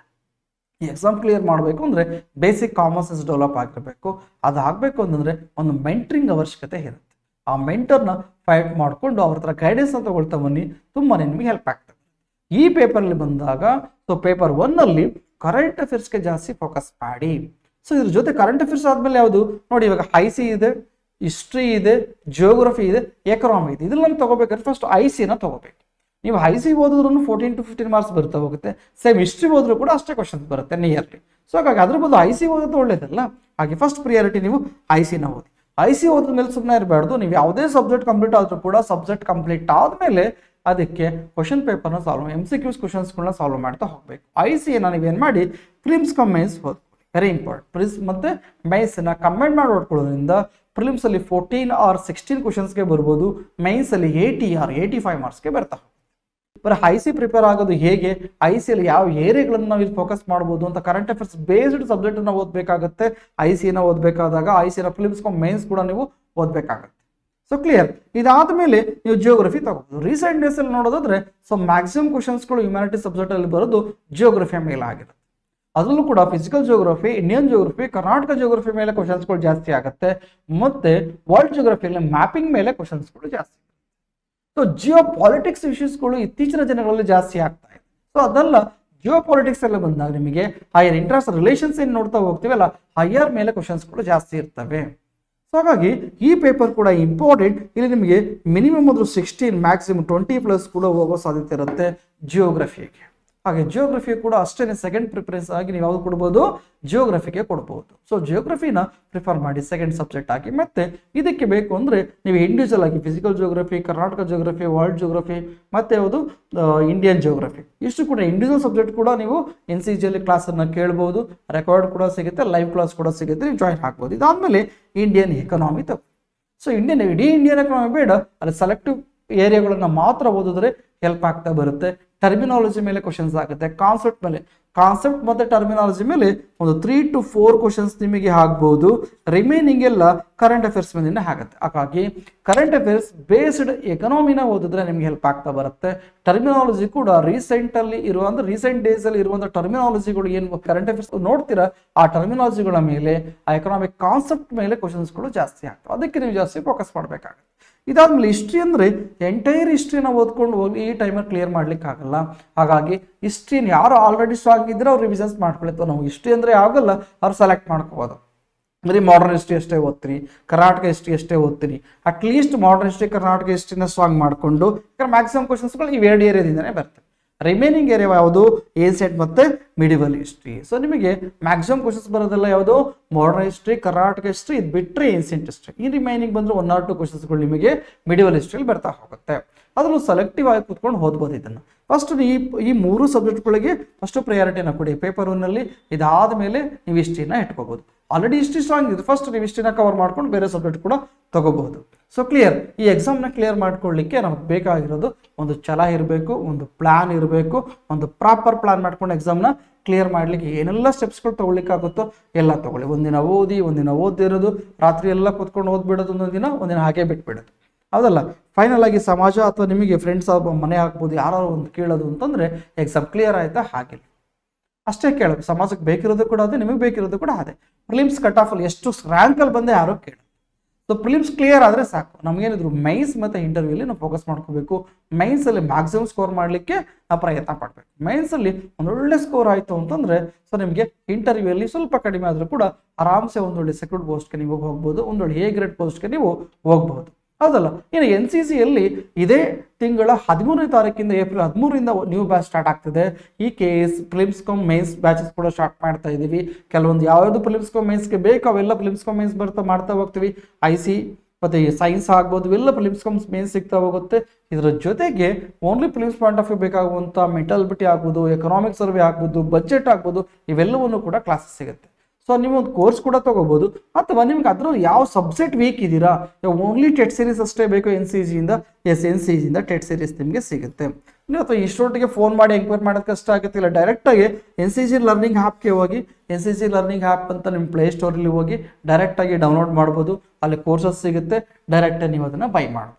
ಈ ಎಕ್ಸಾಮ್ ಕ್ಲಿಯರ್ ಮಾಡಬೇಕು ಅಂದರೆ ಬೇಸಿಕ್ ಕಾಮನ್ ಸೆನ್ಸ್ ಡೆವಲಪ್ ಆಗಿರಬೇಕು ಅದು ಆಗಬೇಕು ಅಂತಂದರೆ ಒಂದು ಮೆಂಟ್ರಿಂಗ್ ಅವಶ್ಯಕತೆ ಇರುತ್ತೆ ಆ ಮೆಂಟರ್ನ ಫೈಟ್ ಮಾಡಿಕೊಂಡು ಅವ್ರ ಹತ್ರ ಗೈಡೆನ್ಸ್ ಅಂತ ತಗೊಳ್ತಾ ಬನ್ನಿ ತುಂಬಾ ನಿಮಗೆ ಹೆಲ್ಪ್ ಆಗ್ತದೆ ಈ ಪೇಪರಲ್ಲಿ ಬಂದಾಗ ಸೊ ಪೇಪರ್ ಒನ್ನಲ್ಲಿ ಕರೆಂಟ್ ಅಫೇರ್ಸ್ಗೆ ಜಾಸ್ತಿ ಫೋಕಸ್ ಮಾಡಿ ಸೊ ಇದ್ರ ಜೊತೆ ಕರೆಂಟ್ ಅಫೇರ್ಸ್ ಆದಮೇಲೆ ಯಾವುದು ನೋಡಿ ಇವಾಗ ಐ ಸಿ ಇದೆ ಹಿಸ್ಟ್ರಿ ಇದೆ ಜಿಯೋಗ್ರಫಿ ಇದೆ ಎಕನಾಮಿ ಇದೆ ಇದೆಲ್ಲ ತಗೋಬೇಕಾದ್ರೆ ಫಸ್ಟ್ ಐ ಸಿನ ತಗೋಬೇಕು ನೀವು ಐ ಸಿ ಓದಿದ್ರು ಫೋರ್ಟೀನ್ ಟು ಫಿಫ್ಟೀನ್ ಮಾರ್ಕ್ಸ್ ಬರ್ತಾ ಹೋಗುತ್ತೆ ಸೇಮ್ ಹಿಸ್ಟ್ರಿ ಓದಿದ್ರು ಕೂಡ ಅಷ್ಟೇ ಕ್ವಶನ್ಸ್ ಬರುತ್ತೆ ನಿಯರ್ಲಿ ಸೊ ಹಾಗಾಗಿ ಅದ್ರ ಬದಲು ಐ ಸಿ ಓದೋದು ಒಳ್ಳೇದಲ್ಲ ಹಾಗೆ ಫಸ್ಟ್ ಪ್ರಿಯಾರಿಟಿ ನೀವು ಐ ಸಿನ ಓದಿ ಐ ಸಿ ಓದಿದ ಮೇಲೆ ಸುಮ್ಮನೆ ಇರಬಾರ್ದು ನೀವು ಯಾವುದೇ ಸಬ್ಜೆಕ್ಟ್ ಕಂಪ್ಲೀಟ್ ಆದರೂ ಕೂಡ ಸಬ್ಜೆಕ್ಟ್ ಕಂಪ್ಲೀಟ್ ಆದಮೇಲೆ ಅದಕ್ಕೆ ಕ್ವಶನ್ ಪೇಪರ್ನ ಸಾಲ್ವ್ ಎಮ್ ಸಿ ಕ್ಯೂಸ್ ಕ್ವಶನ್ಸ್ಗಳನ್ನ ಸಾಲ್ವ್ ಮಾಡ್ತಾ ಹೋಗಬೇಕು ಐ ಸಿನ ನೀವೇನು ಮಾಡಿ ಪ್ರಿಮ್ಸ್ ಕಮ್ ಮೈನ್ಸ್ ಓದ್ಕೊಳ್ಳಿ ವೆರಿ ಇಂಪಾರ್ಟೆಂಟ್ ಪ್ರಿಮ್ಸ್ ಮತ್ತು ಮೈನ್ಸನ್ನ ಕಂಬೈನ್ ಮಾಡಿ ಓದ್ಕೊಳ್ಳೋದ್ರಿಂದ ಪ್ರಿಲಿಮ್ಸಲ್ಲಿ ಫೋರ್ಟೀನ್ ಆರ್ ಸಿಕ್ಸ್ಟೀನ್ ಕ್ವಶನ್ಸ್ಗೆ ಬರ್ಬೋದು ಮೈನ್ಸಲ್ಲಿ ಏಯ್ಟಿ ಆರ್ ಏಯ್ಟಿ ಫೈವ್ ಮಾರ್ಕ್ಸ್ಗೆ ಬರ್ತಾ ಹೋಗುತ್ತೆ ಬರೀ ಐ ಸಿ ಪ್ರಿಪೇರ್ ಆಗೋದು ಹೇಗೆ ಐ ಸಿಯಲ್ಲಿ ಯಾವ ಏರಿಯಾಗಳನ್ನು ನಾವು ಇಲ್ಲಿ ಫೋಕಸ್ ಮಾಡ್ಬೋದು ಅಂತ ಕರೆಂಟ್ ಅಫೇರ್ಸ್ ಬೇಸ್ಡ್ ಸಬ್ಜೆಕ್ಟನ್ನು ಓದಬೇಕಾಗುತ್ತೆ ಐ ಸಿನ ಓದಬೇಕಾದಾಗ ಐ ಸಿನ ಫಿಲಿಮ್ಸ್ಕೊಂಡು ಮೇನ್ಸ್ ಕೂಡ ನೀವು ಓದಬೇಕಾಗತ್ತೆ ಸೊ ಕ್ಲಿಯರ್ ಇದಾದ ಮೇಲೆ ನೀವು ಜಿಯೋಗ್ರಫಿ ತಗೋಬೋದು ರೀಸೆಂಟ್ ಡೇಸಲ್ಲಿ ನೋಡೋದಾದ್ರೆ ಸೊ ಮ್ಯಾಕ್ಸಿಮಮ್ ಕ್ವಶನ್ಸ್ಗಳು ಹ್ಯುಮ್ಯಾನಿಟಿ ಸಬ್ಜೆಕ್ಟಲ್ಲಿ ಬರೋದು ಜಿಯೋಗ್ರಫಿಯ ಮೇಲೆ ಆಗಿರುತ್ತೆ ಅದರಲ್ಲೂ ಕೂಡ physical geography Indian geography Karnataka geography ಮೇಲೆ ಕ್ವಶನ್ಸ್ಗಳು ಜಾಸ್ತಿ ಆಗುತ್ತೆ ಮತ್ತೆ ವರ್ಲ್ಡ್ ಜಿಯೋಗ್ರಫಿಯಲ್ಲಿ ಮ್ಯಾಪಿಂಗ್ ಮೇಲೆ ಕ್ವಶನ್ಸ್ಗಳು ಜಾಸ್ತಿ ಸೊ ಜಿಯೋ ಪಾಲಿಟಿಕ್ಸ್ ಇಶ್ಯೂಸ್ಗಳು ಇತ್ತೀಚಿನ ದಿನಗಳಲ್ಲಿ ಜಾಸ್ತಿ ಆಗ್ತಾ ಇದೆ ಸೊ ಅದೆಲ್ಲ ಜಿಯೋ ಪಾಲಿಟಿಕ್ಸ್ ಎಲ್ಲ ಬಂದಾಗ ನಿಮಗೆ ಹೈಯರ್ ಇಂಟ್ರೆಸ್ಟ್ ರಿಲೇಷನ್ಸ್ ಏನು ನೋಡ್ತಾ ಹೋಗ್ತೀವಲ್ಲ ಹೈಯರ್ ಮೇಲೆ ಕ್ವಶನ್ಸ್ಗಳು ಜಾಸ್ತಿ ಇರ್ತವೆ ಸೊ ಹಾಗಾಗಿ ಈ ಪೇಪರ್ ಕೂಡ ಇಂಪಾರ್ಟೆಂಟ್ ಇಲ್ಲಿ ನಿಮಗೆ ಮಿನಿಮಮ್ ಆದ್ರೂ ಸಿಕ್ಸ್ಟೀನ್ ಮ್ಯಾಕ್ಸಿಮಮ್ ಟ್ವೆಂಟಿ ಪ್ಲಸ್ ಕೂಡ ಹೋಗೋ ಸಾಧ್ಯತೆ ಇರುತ್ತೆ ಜಿಯೋಗ್ರಫಿಗೆ ಹಾಗೆ ಜಿಯೋಗ್ರಫಿ ಕೂಡ ಅಷ್ಟೇ ಸೆಕೆಂಡ್ ಪ್ರಿಫರೆನ್ಸ್ ಆಗಿ ನೀವು ಯಾವ್ದು ಕೊಡ್ಬೋದು ಜಿಯೋಗ್ರಫಿಗೆ ಕೊಡ್ಬೋದು ಸೊ ಜಿಯೋಗ್ರಫಿನ ಪ್ರಿಫರ್ ಮಾಡಿ ಸೆಕೆಂಡ್ ಸಬ್ಜೆಕ್ಟ್ ಆಗಿ ಮತ್ತೆ ಇದಕ್ಕೆ ಬೇಕು ಅಂದರೆ ನೀವು ಇಂಡಿವಿಜುವಲ್ ಆಗಿ physical geography Karnataka geography world geography ಮತ್ತೆ ಯಾವುದು ಇಂಡಿಯನ್ ಜಿಯೋಗ್ರಫಿ ಇಷ್ಟು ಕೂಡ ಇಂಡಿವಿಜುವಲ್ ಸಬ್ಜೆಕ್ಟ್ ಕೂಡ ನೀವು ಎನ್ ಸಿ ಜಿಯಲ್ಲಿ ಕ್ಲಾಸನ್ನು ಕೇಳ್ಬೋದು ರೆಕಾರ್ಡ್ ಕೂಡ ಸಿಗುತ್ತೆ ಲೈವ್ ಕ್ಲಾಸ್ ಕೂಡ ಸಿಗುತ್ತೆ ನೀವು ಜಾಯಿನ್ ಆಗ್ಬೋದು ಇದಾದಮೇಲೆ ಇಂಡಿಯನ್ ಎಕನಾಮಿ ತಗೋ ಸೊ ಇಂಡಿಯನ್ ಇಡೀ ಇಂಡಿಯನ್ ಎಕನಾಮಿ ಬೇಡ ಅಲ್ಲಿ ಸೆಲೆಕ್ಟಿವ್ ಏರಿಯಾಗಳನ್ನ ಮಾತ್ರ ಓದಿದ್ರೆ ಹೆಲ್ಪ್ ಆಗ್ತಾ ಬರುತ್ತೆ ಟರ್ಮಿನಾಲಜಿ ಮೇಲೆ ಕ್ವಶನ್ಸ್ ಆಗುತ್ತೆ ಕಾನ್ಸೆಪ್ಟ್ ಮೇಲೆ ಕಾನ್ಸೆಪ್ಟ್ ಮತ್ತು ಟರ್ಮಿನಾಲಜಿ ಮೇಲೆ ಒಂದು ತ್ರೀ ಟು ಫೋರ್ ಕ್ವಶನ್ಸ್ ನಿಮಗೆ ಆಗ್ಬೋದು ರಿಮೈನಿಂಗ್ ಎಲ್ಲ ಕರೆಂಟ್ ಅಫೇರ್ಸ್ ಮೇಲೆ ಆಗುತ್ತೆ ಹಾಗಾಗಿ ಕರೆಂಟ್ ಅಫೇರ್ಸ್ ಬೇಸ್ಡ್ ಎಕನಾಮಿನ ಓದಿದ್ರೆ ನಿಮ್ಗೆ ಹೆಲ್ಪ್ ಆಗ್ತಾ ಬರುತ್ತೆ ಟರ್ಮಿನಾಲಜಿ ಕೂಡ ರೀಸೆಂಟಲ್ಲಿ ಇರುವ ಅಂದ್ರೆ ರೀಸೆಂಟ್ ಡೇಸಲ್ಲಿ ಇರುವಂಥ ಟರ್ಮಿನಾಲಜಿಗಳು ಏನು ಕರೆಂಟ್ ಅಫೇರ್ಸ್ ನೋಡ್ತೀರಾ ಆ ಟರ್ಮಿನಾಲಜಿಗಳ ಮೇಲೆ ಆ ಎಕನಾಮಿಕ್ ಕಾನ್ಸೆಪ್ಟ್ ಮೇಲೆ ಕ್ವಶನ್ಸ್ಗಳು ಜಾಸ್ತಿ ಆಗ್ತವೆ ಅದಕ್ಕೆ ನೀವು ಜಾಸ್ತಿ ಫೋಕಸ್ ಮಾಡಬೇಕಾಗುತ್ತೆ ಇದಾದ್ಮೇಲೆ ಹಿಸ್ಟ್ರಿ ಅಂದರೆ ಎಂಟೈರ್ ಹಿಸ್ಟ್ರಿನ ಓದ್ಕೊಂಡು ಹೋಗಿ ಈ ಟೈಮಲ್ಲಿ ಕ್ಲಿಯರ್ ಮಾಡ್ಲಿಕ್ಕೆ ಆಗಲ್ಲ ಹಾಗಾಗಿ ಹಿಸ್ಟ್ರಿನ ಯಾರು ಆಲ್ರೆಡಿ ಸ್ಟ್ರಾಂಗ್ ಇದ್ರೆ ಅವ್ರು ರಿವಿಷನ್ಸ್ ಮಾಡ್ಕೊಳ್ತಾರೆ ನಾವು ಹಿಸ್ಟ್ರಿ ಅಂದರೆ ಆಗಲ್ಲ ಅವ್ರು ಸೆಲೆಕ್ಟ್ ಮಾಡ್ಕೋಬೋದು ಬರೀ ಮಾಡರ್ನ್ ಹಿಸ್ಟ್ರಿ ಅಷ್ಟೇ ಓದ್ತೀರಿ ಕರ್ನಾಟಕ ಹಿಸ್ಟ್ರಿ ಅಷ್ಟೇ ಓದ್ತೀರಿ ಅಟ್ಲೀಸ್ಟ್ ಮಾಡರ್ನ್ ಹಿಸ್ಟ್ರಿ ಕರ್ನಾಟಕ ಹಿಸ್ಟ್ರಿನ ಸ್ಟ್ರಾಂಗ್ ಮಾಡಿಕೊಂಡು ಯಾಕಂದ್ರೆ ಮ್ಯಾಕ್ಸಿಮಮ್ ಕ್ವಶನ್ಸ್ಗಳು ಇವು ಎರಡು ಏರಿಯಾದಿಂದನೇ ಬರ್ತವೆ ರಿಮೈನಿಂಗ್ ಏರಿಯಾ ಯಾವುದು ಏನ್ಸೆಟ್ ಮತ್ತೆ ಮಿಡಿವಲ್ ಹಿಸ್ಟ್ರಿ ಸೊ ನಿಮಗೆ ಮ್ಯಾಕ್ಸಿಮಮ್ ಕ್ವಶನ್ಸ್ ಬರೋದೆಲ್ಲ ಯಾವುದು ಮಾಡರ್ನ್ ಹಿಸ್ಟ್ರಿ ಕರ್ನಾಟಕ ಹಿಸ್ಟ್ರಿ ಇದು ಬಿಟ್ಟರೆ ಏನ್ಸೆಂಟ್ ಹಿಸ್ಟ್ರಿ ಈ ರಿಮೈನಿಂಗ್ ಬಂದ್ರೆ ಒನ್ ಆರ್ ಟು ಕ್ವಶನ್ಸ್ಗಳು ನಿಮಗೆ ಮಿಡಿವಲ್ ಹಿಸ್ಟ್ರಿಯಲ್ಲಿ ಬರ್ತಾ ಹೋಗುತ್ತೆ ಅದರಲ್ಲೂ ಸೆಲೆಕ್ಟಿವ್ ಆಗಿ ಕೂತ್ಕೊಂಡು ಓದ್ಬೋದು ಇದನ್ನು ಫಸ್ಟ್ ಈ ಈ ಮೂರು ಸಬ್ಜೆಕ್ಟ್ಗಳಿಗೆ ಫಸ್ಟ್ ಪ್ರಯಾರಿಟಿನ ಕೊಡಿ ಪೇಪರ್ ಒನ್ನಲ್ಲಿ ಇದಾದ ಮೇಲೆ ನೀವು ಹಿಸ್ಟ್ರಿನ ಇಟ್ಕೋಬಹುದು ಆಲ್ರೆಡಿ ಹಿಸ್ಟ್ರಿ ಸ್ಟ್ರಾಂಗ್ ಇದೆ ಫಸ್ಟ್ ನೀವು ಹಿಸ್ಟ್ರಿನ ಕವರ್ ಮಾಡ್ಕೊಂಡು ಬೇರೆ ಸಬ್ಜೆಕ್ಟ್ ಕೂಡ ತಗೋಬಹುದು ಸೊ ಕ್ಲಿಯರ್ ಈ ಎಕ್ಸಾಮ್ನ ಕ್ಲಿಯರ್ ಮಾಡ್ಕೊಳ್ಳಿಕ್ಕೆ ನಮಗೆ ಬೇಕಾಗಿರೋದು ಒಂದು ಛಲ ಇರಬೇಕು ಒಂದು ಪ್ಲಾನ್ ಇರಬೇಕು ಒಂದು ಪ್ರಾಪರ್ ಪ್ಲಾನ್ ಮಾಡ್ಕೊಂಡು ಎಕ್ಸಾಮ್ನ ಕ್ಲಿಯರ್ ಮಾಡಲಿಕ್ಕೆ ಏನೆಲ್ಲ ಸ್ಟೆಪ್ಸ್ಗಳು ತೊಗೊಳ್ಲಿಕ್ಕಾಗುತ್ತೋ ಎಲ್ಲ ತೊಗೊಳ್ಳಿ ಒಂದಿನ ಓದಿ ಒಂದಿನ ಓದಿರೋದು ರಾತ್ರಿ ಎಲ್ಲ ಕೂತ್ಕೊಂಡು ಓದ್ಬಿಡೋದು ಒಂದೊಂದು ದಿನ ಒಂದಿನ ಹಾಗೆ ಬಿಟ್ಬಿಡೋದು ಹೌದಲ್ಲ ಫೈನಲ್ ಆಗಿ ಸಮಾಜ ಅಥವಾ ನಿಮಗೆ ಫ್ರೆಂಡ್ಸ್ ಮನೆ ಹಾಕ್ಬೋದು ಯಾರು ಒಂದು ಕೇಳೋದು ಅಂತಂದರೆ ಎಕ್ಸಾಮ್ ಕ್ಲಿಯರ್ ಆಯ್ತಾ ಹಾಗಿಲ್ಲ ಅಷ್ಟೇ ಕೇಳೋದು ಸಮಾಜಕ್ಕೆ ಬೇಕಿರೋದು ಕೂಡ ಅದೇ ನಿಮಗೆ ಬೇಕಿರೋದು ಕೂಡ ಅದೇ ಪ್ರಿಲಿಮ್ಸ್ ಕಟ್ ಆಫಲ್ಲಿ ಎಷ್ಟು ರ್ಯಾಂಕಲ್ಲಿ ಬಂದೆ ಯಾರೋ ಕೇಳಿ ಸೊ ಪ್ರಿಲಿಮ್ಸ್ ಕ್ಲಿಯರ್ ಆದರೆ ಸಾಕು ನಮಗೇನಿದ್ರು ಮೈನ್ಸ್ ಮತ್ತು ಇಂಟರ್ವ್ಯೂಲಿ ನಾವು ಫೋಕಸ್ ಮಾಡ್ಕೋಬೇಕು ಮೈನ್ಸಲ್ಲಿ ಮ್ಯಾಕ್ಸಿಮಮ್ ಸ್ಕೋರ್ ಮಾಡಲಿಕ್ಕೆ ನಾವು ಪ್ರಯತ್ನ ಪಡಬೇಕು ಮೈನ್ಸಲ್ಲಿ ಒಂದೊಳ್ಳೆ ಸ್ಕೋರ್ ಆಯಿತು ಅಂತಂದರೆ ಸೊ ನಿಮಗೆ ಇಂಟರ್ವ್ಯೂಯಲ್ಲಿ ಸ್ವಲ್ಪ ಕಡಿಮೆ ಆದರೂ ಕೂಡ ಆರಾಮ್ಸೆ ಒಂದೊಳ್ಳೆ ಸೆಕ್ಯೂರ್ಡ್ ಪೋಸ್ಟ್ಗೆ ನೀವು ಹೋಗ್ಬೋದು ಒಂದೊಳ್ಳೆ ಎ ಗ್ರೇಡ್ ಪೋಸ್ಟ್ಗೆ ನೀವು ಹೋಗ್ಬೋದು ಹೌದಲ್ಲ ಇನ್ನು ಎನ್ ಸಿ ಸಿಯಲ್ಲಿ ಇದೇ ತಿಂಗಳ ಹದಿಮೂರನೇ ತಾರೀಕಿಂದ ಏಪ್ರಿಲ್ ಹದಿಮೂರರಿಂದ ನ್ಯೂ ಬ್ಯಾಚ್ ಸ್ಟಾರ್ಟ್ ಆಗ್ತದೆ ಈ K S prelims cum mains batches ಕೂಡ ಸ್ಟಾರ್ಟ್ ಮಾಡ್ತಾ ಇದ್ದೀವಿ ಕೆಲವೊಂದು ಯಾವ್ಯಾವುದು ಫಿಲಿಮ್ಸ್ಕಾಮ್ ಮೇನ್ಸ್ಗೆ ಬೇಕು ಅವೆಲ್ಲ ಫಿಲಿಮ್ಸ್ಕಾಮ್ ಮೇನ್ಸ್ ಬರ್ತಾ ಮಾಡ್ತಾ ಹೋಗ್ತೀವಿ ಐ ಸಿ ಮತ್ತು ಸೈನ್ಸ್ ಆಗ್ಬೋದು ಇವೆಲ್ಲ ಫಿಲಿಮ್ಸ್ಕಾಮ್ ಮೇನ್ ಸಿಗ್ತಾ ಹೋಗುತ್ತೆ ಇದರ ಜೊತೆಗೆ only prelims point of view ಬೇಕಾಗುವಂಥ ಮೆಂಟಾಲಿಟಿ ಆಗ್ಬೋದು ಎಕನಾಮಿಕ್ ಸರ್ವೆ ಆಗ್ಬೋದು ಬಜೆಟ್ ಆಗ್ಬೋದು ಇವೆಲ್ಲವನ್ನು ಕೂಡ ಕ್ಲಾಸಸ್ ಸಿಗುತ್ತೆ ಸೊ ನೀವು ಒಂದು ಕೋರ್ಸ್ ಕೂಡ ತಗೋಬಹುದು ಅಥವಾ ನಿಮ್ಗೆ ಅದರಲ್ಲಿ ಯಾವ ಸಬ್ಜೆಕ್ಟ್ ವೀಕ್ ಇದ್ದೀರಾ ಓನ್ಲಿ ಟೆಟ್ ಸೀರೀಸ್ ಅಷ್ಟೇ ಬೇಕು ಎನ್ ಸಿ ಜಿಯಿಂದ ಎಸ್ ಎನ್ ಸಿ ಜಿಯಿಂದ ಟೆಟ್ ಸೀರೀಸ್ ನಿಮಗೆ ಸಿಗುತ್ತೆ ನೀವು ಅಥವಾ ಇಷ್ಟೊಟ್ಟಿಗೆ ಫೋನ್ ಮಾಡಿ ಎಂಕ್ವೈರಿ ಮಾಡೋದು ಕಷ್ಟ ಆಗುತ್ತೆ ಇಲ್ಲ ಡೈರೆಕ್ಟಾಗಿ ಎನ್ ಸಿ ಜಿ ಲರ್ನಿಂಗ್ ಆ್ಯಪ್ಗೆ ಹೋಗಿ N C G learning app ಅಂತ ನಿಮ್ಮ ಪ್ಲೇ ಸ್ಟೋರಲ್ಲಿ ಹೋಗಿ ಡೈರೆಕ್ಟಾಗಿ ಡೌನ್ಲೋಡ್ ಮಾಡ್ಬೋದು ಅಲ್ಲಿ ಕೋರ್ಸಸ್ ಸಿಗುತ್ತೆ ಡೈರೆಕ್ಟಾಗಿ ನೀವು ಅದನ್ನು ಬೈ ಮಾಡ್ಬೋದು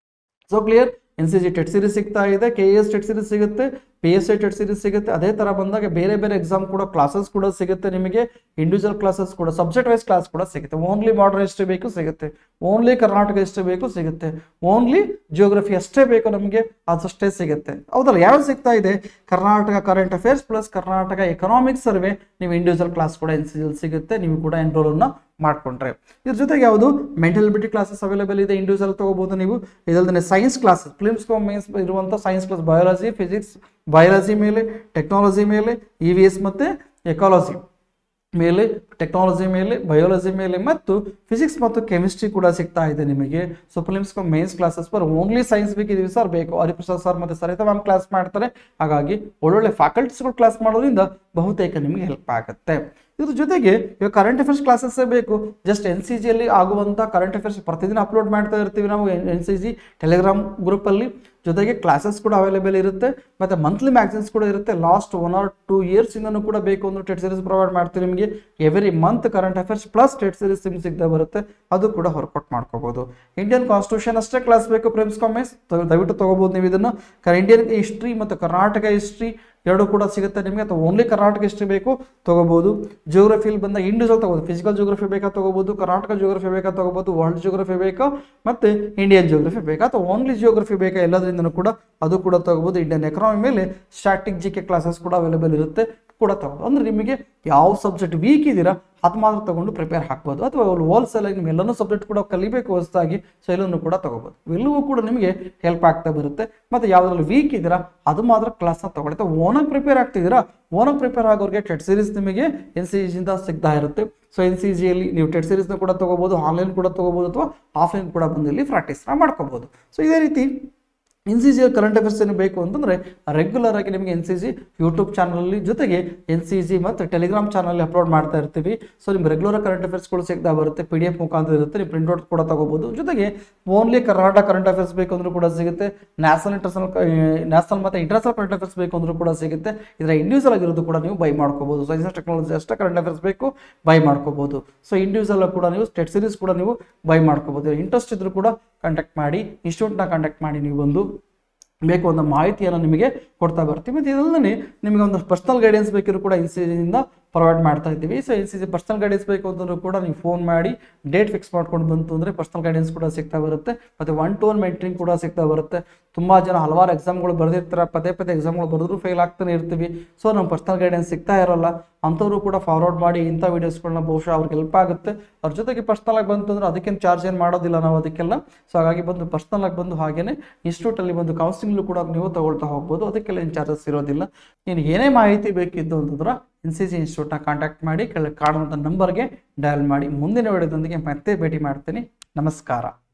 so clear N C G ಟೆಟ್ ಸೀರೀಸ್ ಸಿಗ್ತಾ ಇದೆ ಕೆ ಎಸ್ ಟೆಟ್ ಸೀರೀಸ್ ಸಿಗುತ್ತೆ ಪಿ ಎಸ್ ಐ ಟೆಟ್ ಸೀರೀಸ್ ಸಿಗುತ್ತೆ ಅದೇ ಥರ ಬಂದಾಗ ಬೇರೆ ಬೇರೆ ಎಕ್ಸಾಮ್ ಕೂಡ ಕ್ಲಾಸಸ್ ಕೂಡ ಸಿಗುತ್ತೆ ನಿಮಗೆ ಇಂಡಿವಿಜುವಲ್ ಕ್ಲಾಸಸ್ ಕೂಡ ಸಬ್ಜೆಕ್ಟ್ ವೈಸ್ ಕ್ಲಾಸ್ ಕೂಡ ಸಿಗುತ್ತೆ ಓನ್ಲಿ ಮಾಡರ್ನ್ ಎಷ್ಟು ಬೇಕು ಸಿಗುತ್ತೆ ಓನ್ಲಿ ಕರ್ನಾಟಕ ಎಷ್ಟು ಬೇಕು ಸಿಗುತ್ತೆ ಓನ್ಲಿ ಜಿಯೋಗ್ರಫಿ ಅಷ್ಟೇ ಬೇಕು ನಮಗೆ ಅದಷ್ಟೇ ಸಿಗುತ್ತೆ ಹೌದಲ್ಲ ಯಾವ್ದು ಸಿಗ್ತಾ ಇದೆ Karnataka current affairs plus Karnataka economic survey ನೀವು ಇಂಡಿವಿಜುವಲ್ ಕ್ಲಾಸ್ ಕೂಡ ಎನ್ ಸಿ ಸಿಗುತ್ತೆ ನೀವು ಕೂಡ ಎನ್ರೋಲನ್ನು ಮಾಡ್ಕೊಂಡ್ರೆ ಇದ್ರ ಜೊತೆಗೆ ಯಾವುದು ಮೆಂಟಲಿಬಿಟಿ ಕ್ಲಾಸಸ್ ಅವೈಲೇಬಲ್ ಇದೆ ಇಂಡಿವಿಜುವಲ್ ತಗೋಬಹುದು ನೀವು ಇದಲ್ದೇ ಸೈನ್ಸ್ ಕ್ಲಾಸಸ್ ಫಿಲಿಮ್ಸ್ ಮೇನ್ಸ್ ಇರುವಂಥ science class biology physics biology ಮೇಲೆ ಟೆಕ್ನಾಲಜಿ ಮೇಲೆ ಇ ವಿ ಎಸ್ ಮತ್ತು ಎಕಾಲಜಿ ಮೇಲೆ ಟೆಕ್ನಾಲಜಿ ಮೇಲೆ ಬಯಾಲಜಿ ಮೇಲೆ ಮತ್ತು ಫಿಸಿಕ್ಸ್ ಮತ್ತು ಕೆಮಿಸ್ಟ್ರಿ ಕೂಡ ಸಿಗ್ತಾ ಇದೆ ನಿಮಗೆ so prelims mains classes for only science ಬೇಕಿದ್ದೀವಿ ಸರ್ ಬೇಕು ಹರಿಪ್ರಸಾದ್ ಸರ್ ಮತ್ತು ಸರಿತಾ ಮ್ಯಾಮ್ ಕ್ಲಾಸ್ ಮಾಡ್ತಾರೆ ಹಾಗಾಗಿ ಒಳ್ಳೊಳ್ಳೆ ಫ್ಯಾಕಲ್ಟೀಸ್ಗಳು ಕ್ಲಾಸ್ ಮಾಡೋದ್ರಿಂದ ಬಹುತೇಕ ನಿಮಗೆ ಹೆಲ್ಪ್ ಆಗುತ್ತೆ ಇದ್ರ ಜೊತೆಗೆ ಇವಾಗ ಕರೆಂಟ್ ಅಫೇರ್ಸ್ ಕ್ಲಾಸಸ್ಸೇ ಬೇಕು ಜಸ್ಟ್ ಎನ್ ಸಿ ಜಿಯಲ್ಲಿ ಆಗುವಂಥ ಕರೆಂಟ್ ಅಫೇರ್ಸ್ ಪ್ರತಿದಿನ ಅಪ್ಲೋಡ್ ಮಾಡ್ತಾ ಇರ್ತೀವಿ ನಾವು ಎನ್ ಸಿ ಜಿ ಟೆಲಿಗ್ರಾಮ್ ಗ್ರೂಪಲ್ಲಿ ಜೊತೆಗೆ ಕ್ಲಾಸಸ್ ಕೂಡ ಅವೈಲೇಬಲ್ ಇರುತ್ತೆ ಮತ್ತು ಮಂತ್ಲಿ ಮ್ಯಾಗ್ಝಿನ್ಸ್ ಕೂಡ ಇರುತ್ತೆ ಲಾಸ್ಟ್ ಒನ್ ಆರ್ ಟೂ ಇಯರ್ಸಿಂದನೂ ಕೂಡ ಬೇಕು ಅಂದ್ರೆ ಟೆಟ್ ಸೀರೀಸ್ ಪ್ರೊವೈಡ್ ಮಾಡ್ತೀವಿ ನಿಮಗೆ every month current affairs plus ಟೆಟ್ ಸೀರೀಸ್ ನಿಮ್ಗೆ ಸಿಗ್ತಾ ಬರುತ್ತೆ ಅದು ಕೂಡ ಹೊರಕೊಟ್ಟು ಮಾಡ್ಕೋಬೋದು ಇಂಡಿಯನ್ ಕಾನ್ಸ್ಟಿಟ್ಯೂಷನ್ ಅಷ್ಟೇ ಕ್ಲಾಸ್ ಬೇಕು ಪ್ರಿಮ್ಸ್ ಕಾಮೆಂಟ್ಸ್ ದಯವಿಟ್ಟು ತೊಗೋಬೋದು ನೀವು ಇದನ್ನು ಇಂಡಿಯನ್ ಹಿಸ್ಟ್ರಿ ಮತ್ತು ಕರ್ನಾಟಕ ಹಿಸ್ಟ್ರಿ ಎರಡು ಕೂಡ ಸಿಗುತ್ತೆ ನಿಮಗೆ ಅಥವಾ ಓನ್ಲಿ ಕರ್ನಾಟಕ ಹಿಸ್ಟ್ರಿ ಬೇಕು ತೊಗೋಬೋದು ಜಿಯೋಗ್ರಫಿಲಿ ಬಂದ ಇಂಡಿವಿಜುವಲ್ ತಗೋಬೋದು ಫಿಸಿಕಲ್ ಜಿಯೋಗ್ರಫಿ ಬೇಕಾ ತೊಗೋಬೋದು ಕರ್ನಾಟಕ ಜಿಯೋಗ್ರಫಿ ಬೇಕಾ ತೊಗೋಬೋದು ವರ್ಲ್ಡ್ ಜಿಯೋಗ್ರಫಿ ಬೇಕಾ ಮತ್ತು ಇಂಡಿಯನ್ ಜಿಯೋಗ್ರಫಿ ಬೇಕಾ ಅಥವಾ ಓನ್ಲಿ ಜಿಯೋಗ್ರಫಿ ಬೇಕಾ ಎಲ್ಲದರಿಂದನೂ ಕೂಡ ಅದು ಕೂಡ ತಗೋಬೋದು ಇಂಡಿಯನ್ ಎಕನಾಮಿ ಮೇಲೆ ಸ್ಟಾಟಿಕ್ ಜಿ ಕೆ ಕ್ಲಾಸಸ್ ಕೂಡ ಅವೈಲೇಬಲ್ ಇರುತ್ತೆ ಕೂಡ ತಗೋಬೋದು ಅಂದರೆ ನಿಮಗೆ ಯಾವ ಸಬ್ಜೆಕ್ಟ್ ವೀಕ್ ಇದ್ದೀರಾ ಅದು ಮಾತ್ರ ತಗೊಂಡು ಪ್ರಿಪೇರ್ ಹಾಕ್ಬೋದು ಅಥವಾ ಹೋಲ್ಸೇಲ್ ಆಗಿ ನೀವು ಎಲ್ಲನೂ ಸಬ್ಜೆಕ್ಟ್ ಕೂಡ ಕಲಿಬೇಕು ಹೊಸದಾಗಿ ಸೊ ಎಲ್ಲನೂ ಕೂಡ ತಗೋಬೋದು ಇವೆಲ್ಲವೂ ಕೂಡ ನಿಮಗೆ ಹೆಲ್ಪ್ ಆಗ್ತಾ ಬರುತ್ತೆ ಮತ್ತು ಯಾವುದ್ರಲ್ಲಿ ವೀಕ್ ಇದ್ದೀರಾ ಅದು ಮಾತ್ರ ಕ್ಲಾಸ್ನ ತಗೊಳುತ್ತೆ ಓನಾಗಿ ಪ್ರಿಪೇರ್ ಆಗ್ತಿದ್ದೀರಾ ಓನಾಗಿ ಪ್ರಿಪೇರ್ ಆಗೋರಿಗೆ ಟೆಟ್ ಸೀರೀಸ್ ನಿಮಗೆ ಎನ್ ಸಿ ಜಿಯಿಂದ ಸಿಗ್ತಾ ಇರುತ್ತೆ ಸೊ ಎನ್ ಸಿ ಜಿಯಲ್ಲಿ ನೀವು ಟೆಟ್ ಸೀರೀಸ್ನ ಕೂಡ ತಗೋಬೋದು ಆನ್ಲೈನ್ ಕೂಡ ತಗೋಬೋದು ಅಥವಾ ಆಫ್ಲೈನ್ ಕೂಡ ಬಂದು ಇಲ್ಲಿ ಪ್ರಾಕ್ಟೀಸ್ನ ಮಾಡ್ಕೋಬೋದು ಸೊ ಇದೇ ರೀತಿ N C G current affairs ಏನು ಬೇಕು ಅಂತಂದರೆ ರೆಗ್ಯುಲರ್ ಆಗಿ ನಿಮಗೆ ಎನ್ ಸಿ ಜಿ ಯೂಟ್ಯೂಬ್ ಚಾನಲಲ್ಲಿ ಜೊತೆಗೆ ಎನ್ ಸಿ ಜಿ ಮತ್ತು ಟೆಲಿಗ್ರಾಮ್ ಚಾನಲ್ ಅಪ್ಲೋಡ್ ಮಾಡ್ತಾ ಇರ್ತೀವಿ ಸೊ ನಿಮ್ಗೆ ರೆಗ್ಯುಲರ್ ಕರೆಂಟ್ ಅಫೇರ್ಸ್ಗಳು ಸಿಗ್ತಾ ಬರುತ್ತೆ ಪಿ ಡಿ ಎಫ್ ಮುಖಾಂತರ ಇರುತ್ತೆ ನೀವು ಪ್ರಿಂಟ್ಔಟ್ ಕೂಡ ತಗೋಬೋದು ಜೊತೆಗೆ ಓನ್ಲಿ ಕರ್ನಾಟಕ ಕರೆಂಟ್ ಅಫೇರ್ಸ್ ಬೇಕು ಅಂದ್ರೂ ಕೂಡ ಸಿಗುತ್ತೆ ನ್ಯಾಷನಲ್ ಇಂಟರ್ನಲ್ ನ್ಯಾಷನಲ್ ಮತ್ತು ಇಂಟರ್ನ್ಯಾಷನಲ್ ಕರೆಂಟ್ ಅಫೇರ್ಸ್ ಬೇಕು ಅಂದ್ರೂ ಕೂಡ ಸಿಗುತ್ತೆ ಇದರ ಇಂಡಿವಿಜುವಲ್ ಆಗಿರೋದು ಕೂಡ ನೀವು ಬೈ ಮಾಡ್ಕೋಬೋದು ಸೈನ್ಸ್ ಟೆಕ್ನಾಲಜಿ ಅಷ್ಟೇ ಕರೆಂಟ್ ಅಫೇರ್ಸ್ ಬೇಕು ಬೈ ಮಾಡ್ಕೋಬೋದು ಸೊ ಇಂಡಿವಿಜುವಲ್ ಕೂಡ ನೀವು ಸ್ಟೆಟ್ ಸೀರೀಸ್ ಕೂಡ ನೀವು ಬೈ ಮಾಡ್ಕೋಬೋದು ಇಂಟ್ರೆಸ್ಟ್ ಇದ್ರೂ ಕೂಡ ಕಾಂಟ್ಯಾಕ್ಟ್ ಮಾಡಿ ಇನ್ಸ್ಟಿಟ್ಯೂಟ್ನ ಕಾಂಟ್ಯಾಕ್ಟ್ ಮಾಡಿ ನೀವು ಬಂದು ಬೇಕು ಅನ್ನೋ ಮಾಹಿತಿಯನ್ನು ನಿಮಗೆ ಕೊಡ್ತಾ ಬರ್ತೀವಿ ಮತ್ತು ಇದಲ್ಲದೆ ನಿಮಗೆ ಒಂದು ಪರ್ಸನಲ್ ಗೈಡೆನ್ಸ್ ಬೇಕಿದ್ರು ಕೂಡ ಎನ್ ಸಿ ಜಿಯಿಂದ ಪ್ರೊವೈಡ್ ಮಾಡ್ತಾ ಇದ್ದೀವಿ so N C G personal guidance ಬೇಕು ಅಂತಂದ್ರೂ ಕೂಡ ನೀವು ಫೋನ್ ಮಾಡಿ ಡೇಟ್ ಫಿಕ್ಸ್ ಮಾಡ್ಕೊಂಡು ಬಂತು ಅಂದರೆ ಪರ್ಸನಲ್ ಗೈಡೆನ್ಸ್ ಕೂಡ ಸಿಗ್ತಾ ಬರುತ್ತೆ ಮತ್ತು ಒನ್ ಟು ಒನ್ ಮೆಂಟ್ರಿಂಗ್ ಕೂಡ ಸಿಗ್ತಾ ಬರುತ್ತೆ ತುಂಬ ಜನ ಹಲವಾರು ಎಕ್ಸಾಮ್ಗಳು ಬರೆದಿರ್ತಾರೆ ಪದೇ ಪದೇ ಎಕ್ಸಾಮ್ಗಳು ಬರೆದ್ರು ಫೇಲ್ ಆಗ್ತಾನೆ ಇರ್ತೀವಿ ಸೊ ನಮ್ಮ ಪರ್ಸನಲ್ ಗೈಡೆನ್ಸ್ ಸಿಗ್ತಾ ಇರೋಲ್ಲ ಅಂಥವ್ರು ಕೂಡ ಫಾರ್ವರ್ಡ್ ಮಾಡಿ ಇಂಥ ವೀಡಿಯೋಸ್ಗಳನ್ನ ಬಹುಶಃ ಅವ್ರಿಗೆ ಹೆಲ್ಪ್ ಆಗುತ್ತೆ ಅವ್ರ ಜೊತೆಗೆ ಪರ್ಸನಲ್ ಆಗಿ ಬಂತು ಅಂದ್ರೆ ಅದಕ್ಕೇನು ಚಾರ್ಜ್ ಏನು ಮಾಡೋದಿಲ್ಲ ನಾವು ಅದಕ್ಕೆಲ್ಲ ಸೊ ಹಾಗಾಗಿ ಬಂದು ಪರ್ಸನಲ್ ಆಗಿ ಬಂದು ಹಾಗೇನೆ ಇನ್ಸ್ಟಿಟ್ಯೂಟಲ್ಲಿ ಬಂದು ಕೌನ್ಸಿಲಿಂಗ್ಲು ಕೂಡ ನೀವು ತಗೊಳ್ತಾ ಹೋಗ್ಬೋದು ಅದಕ್ಕೆಲ್ಲ ಏನು ಚಾರ್ಜಸ್ ಇರೋದಿಲ್ಲ ಇನ್ನು ಏನೇ ಮಾಹಿತಿ ಬೇಕಿದ್ದು ಅಂತಂದ್ರೆ ಎನ್ ಸಿ ಜಿ ಇನ್ಸ್ಟಿಟ್ಯೂಟ್ನ ಕಾಂಟ್ಯಾಕ್ಟ್ ಮಾಡಿ ಕೆಳಗೆ ಕಾಣುವಂಥ ನಂಬರ್ಗೆ ಡಯಲ್ ಮಾಡಿ ಮುಂದಿನ ವಿಡಿಯೋದೊಂದಿಗೆ ಮತ್ತೆ ಭೇಟಿ ಮಾಡ್ತೀನಿ ನಮಸ್ಕಾರ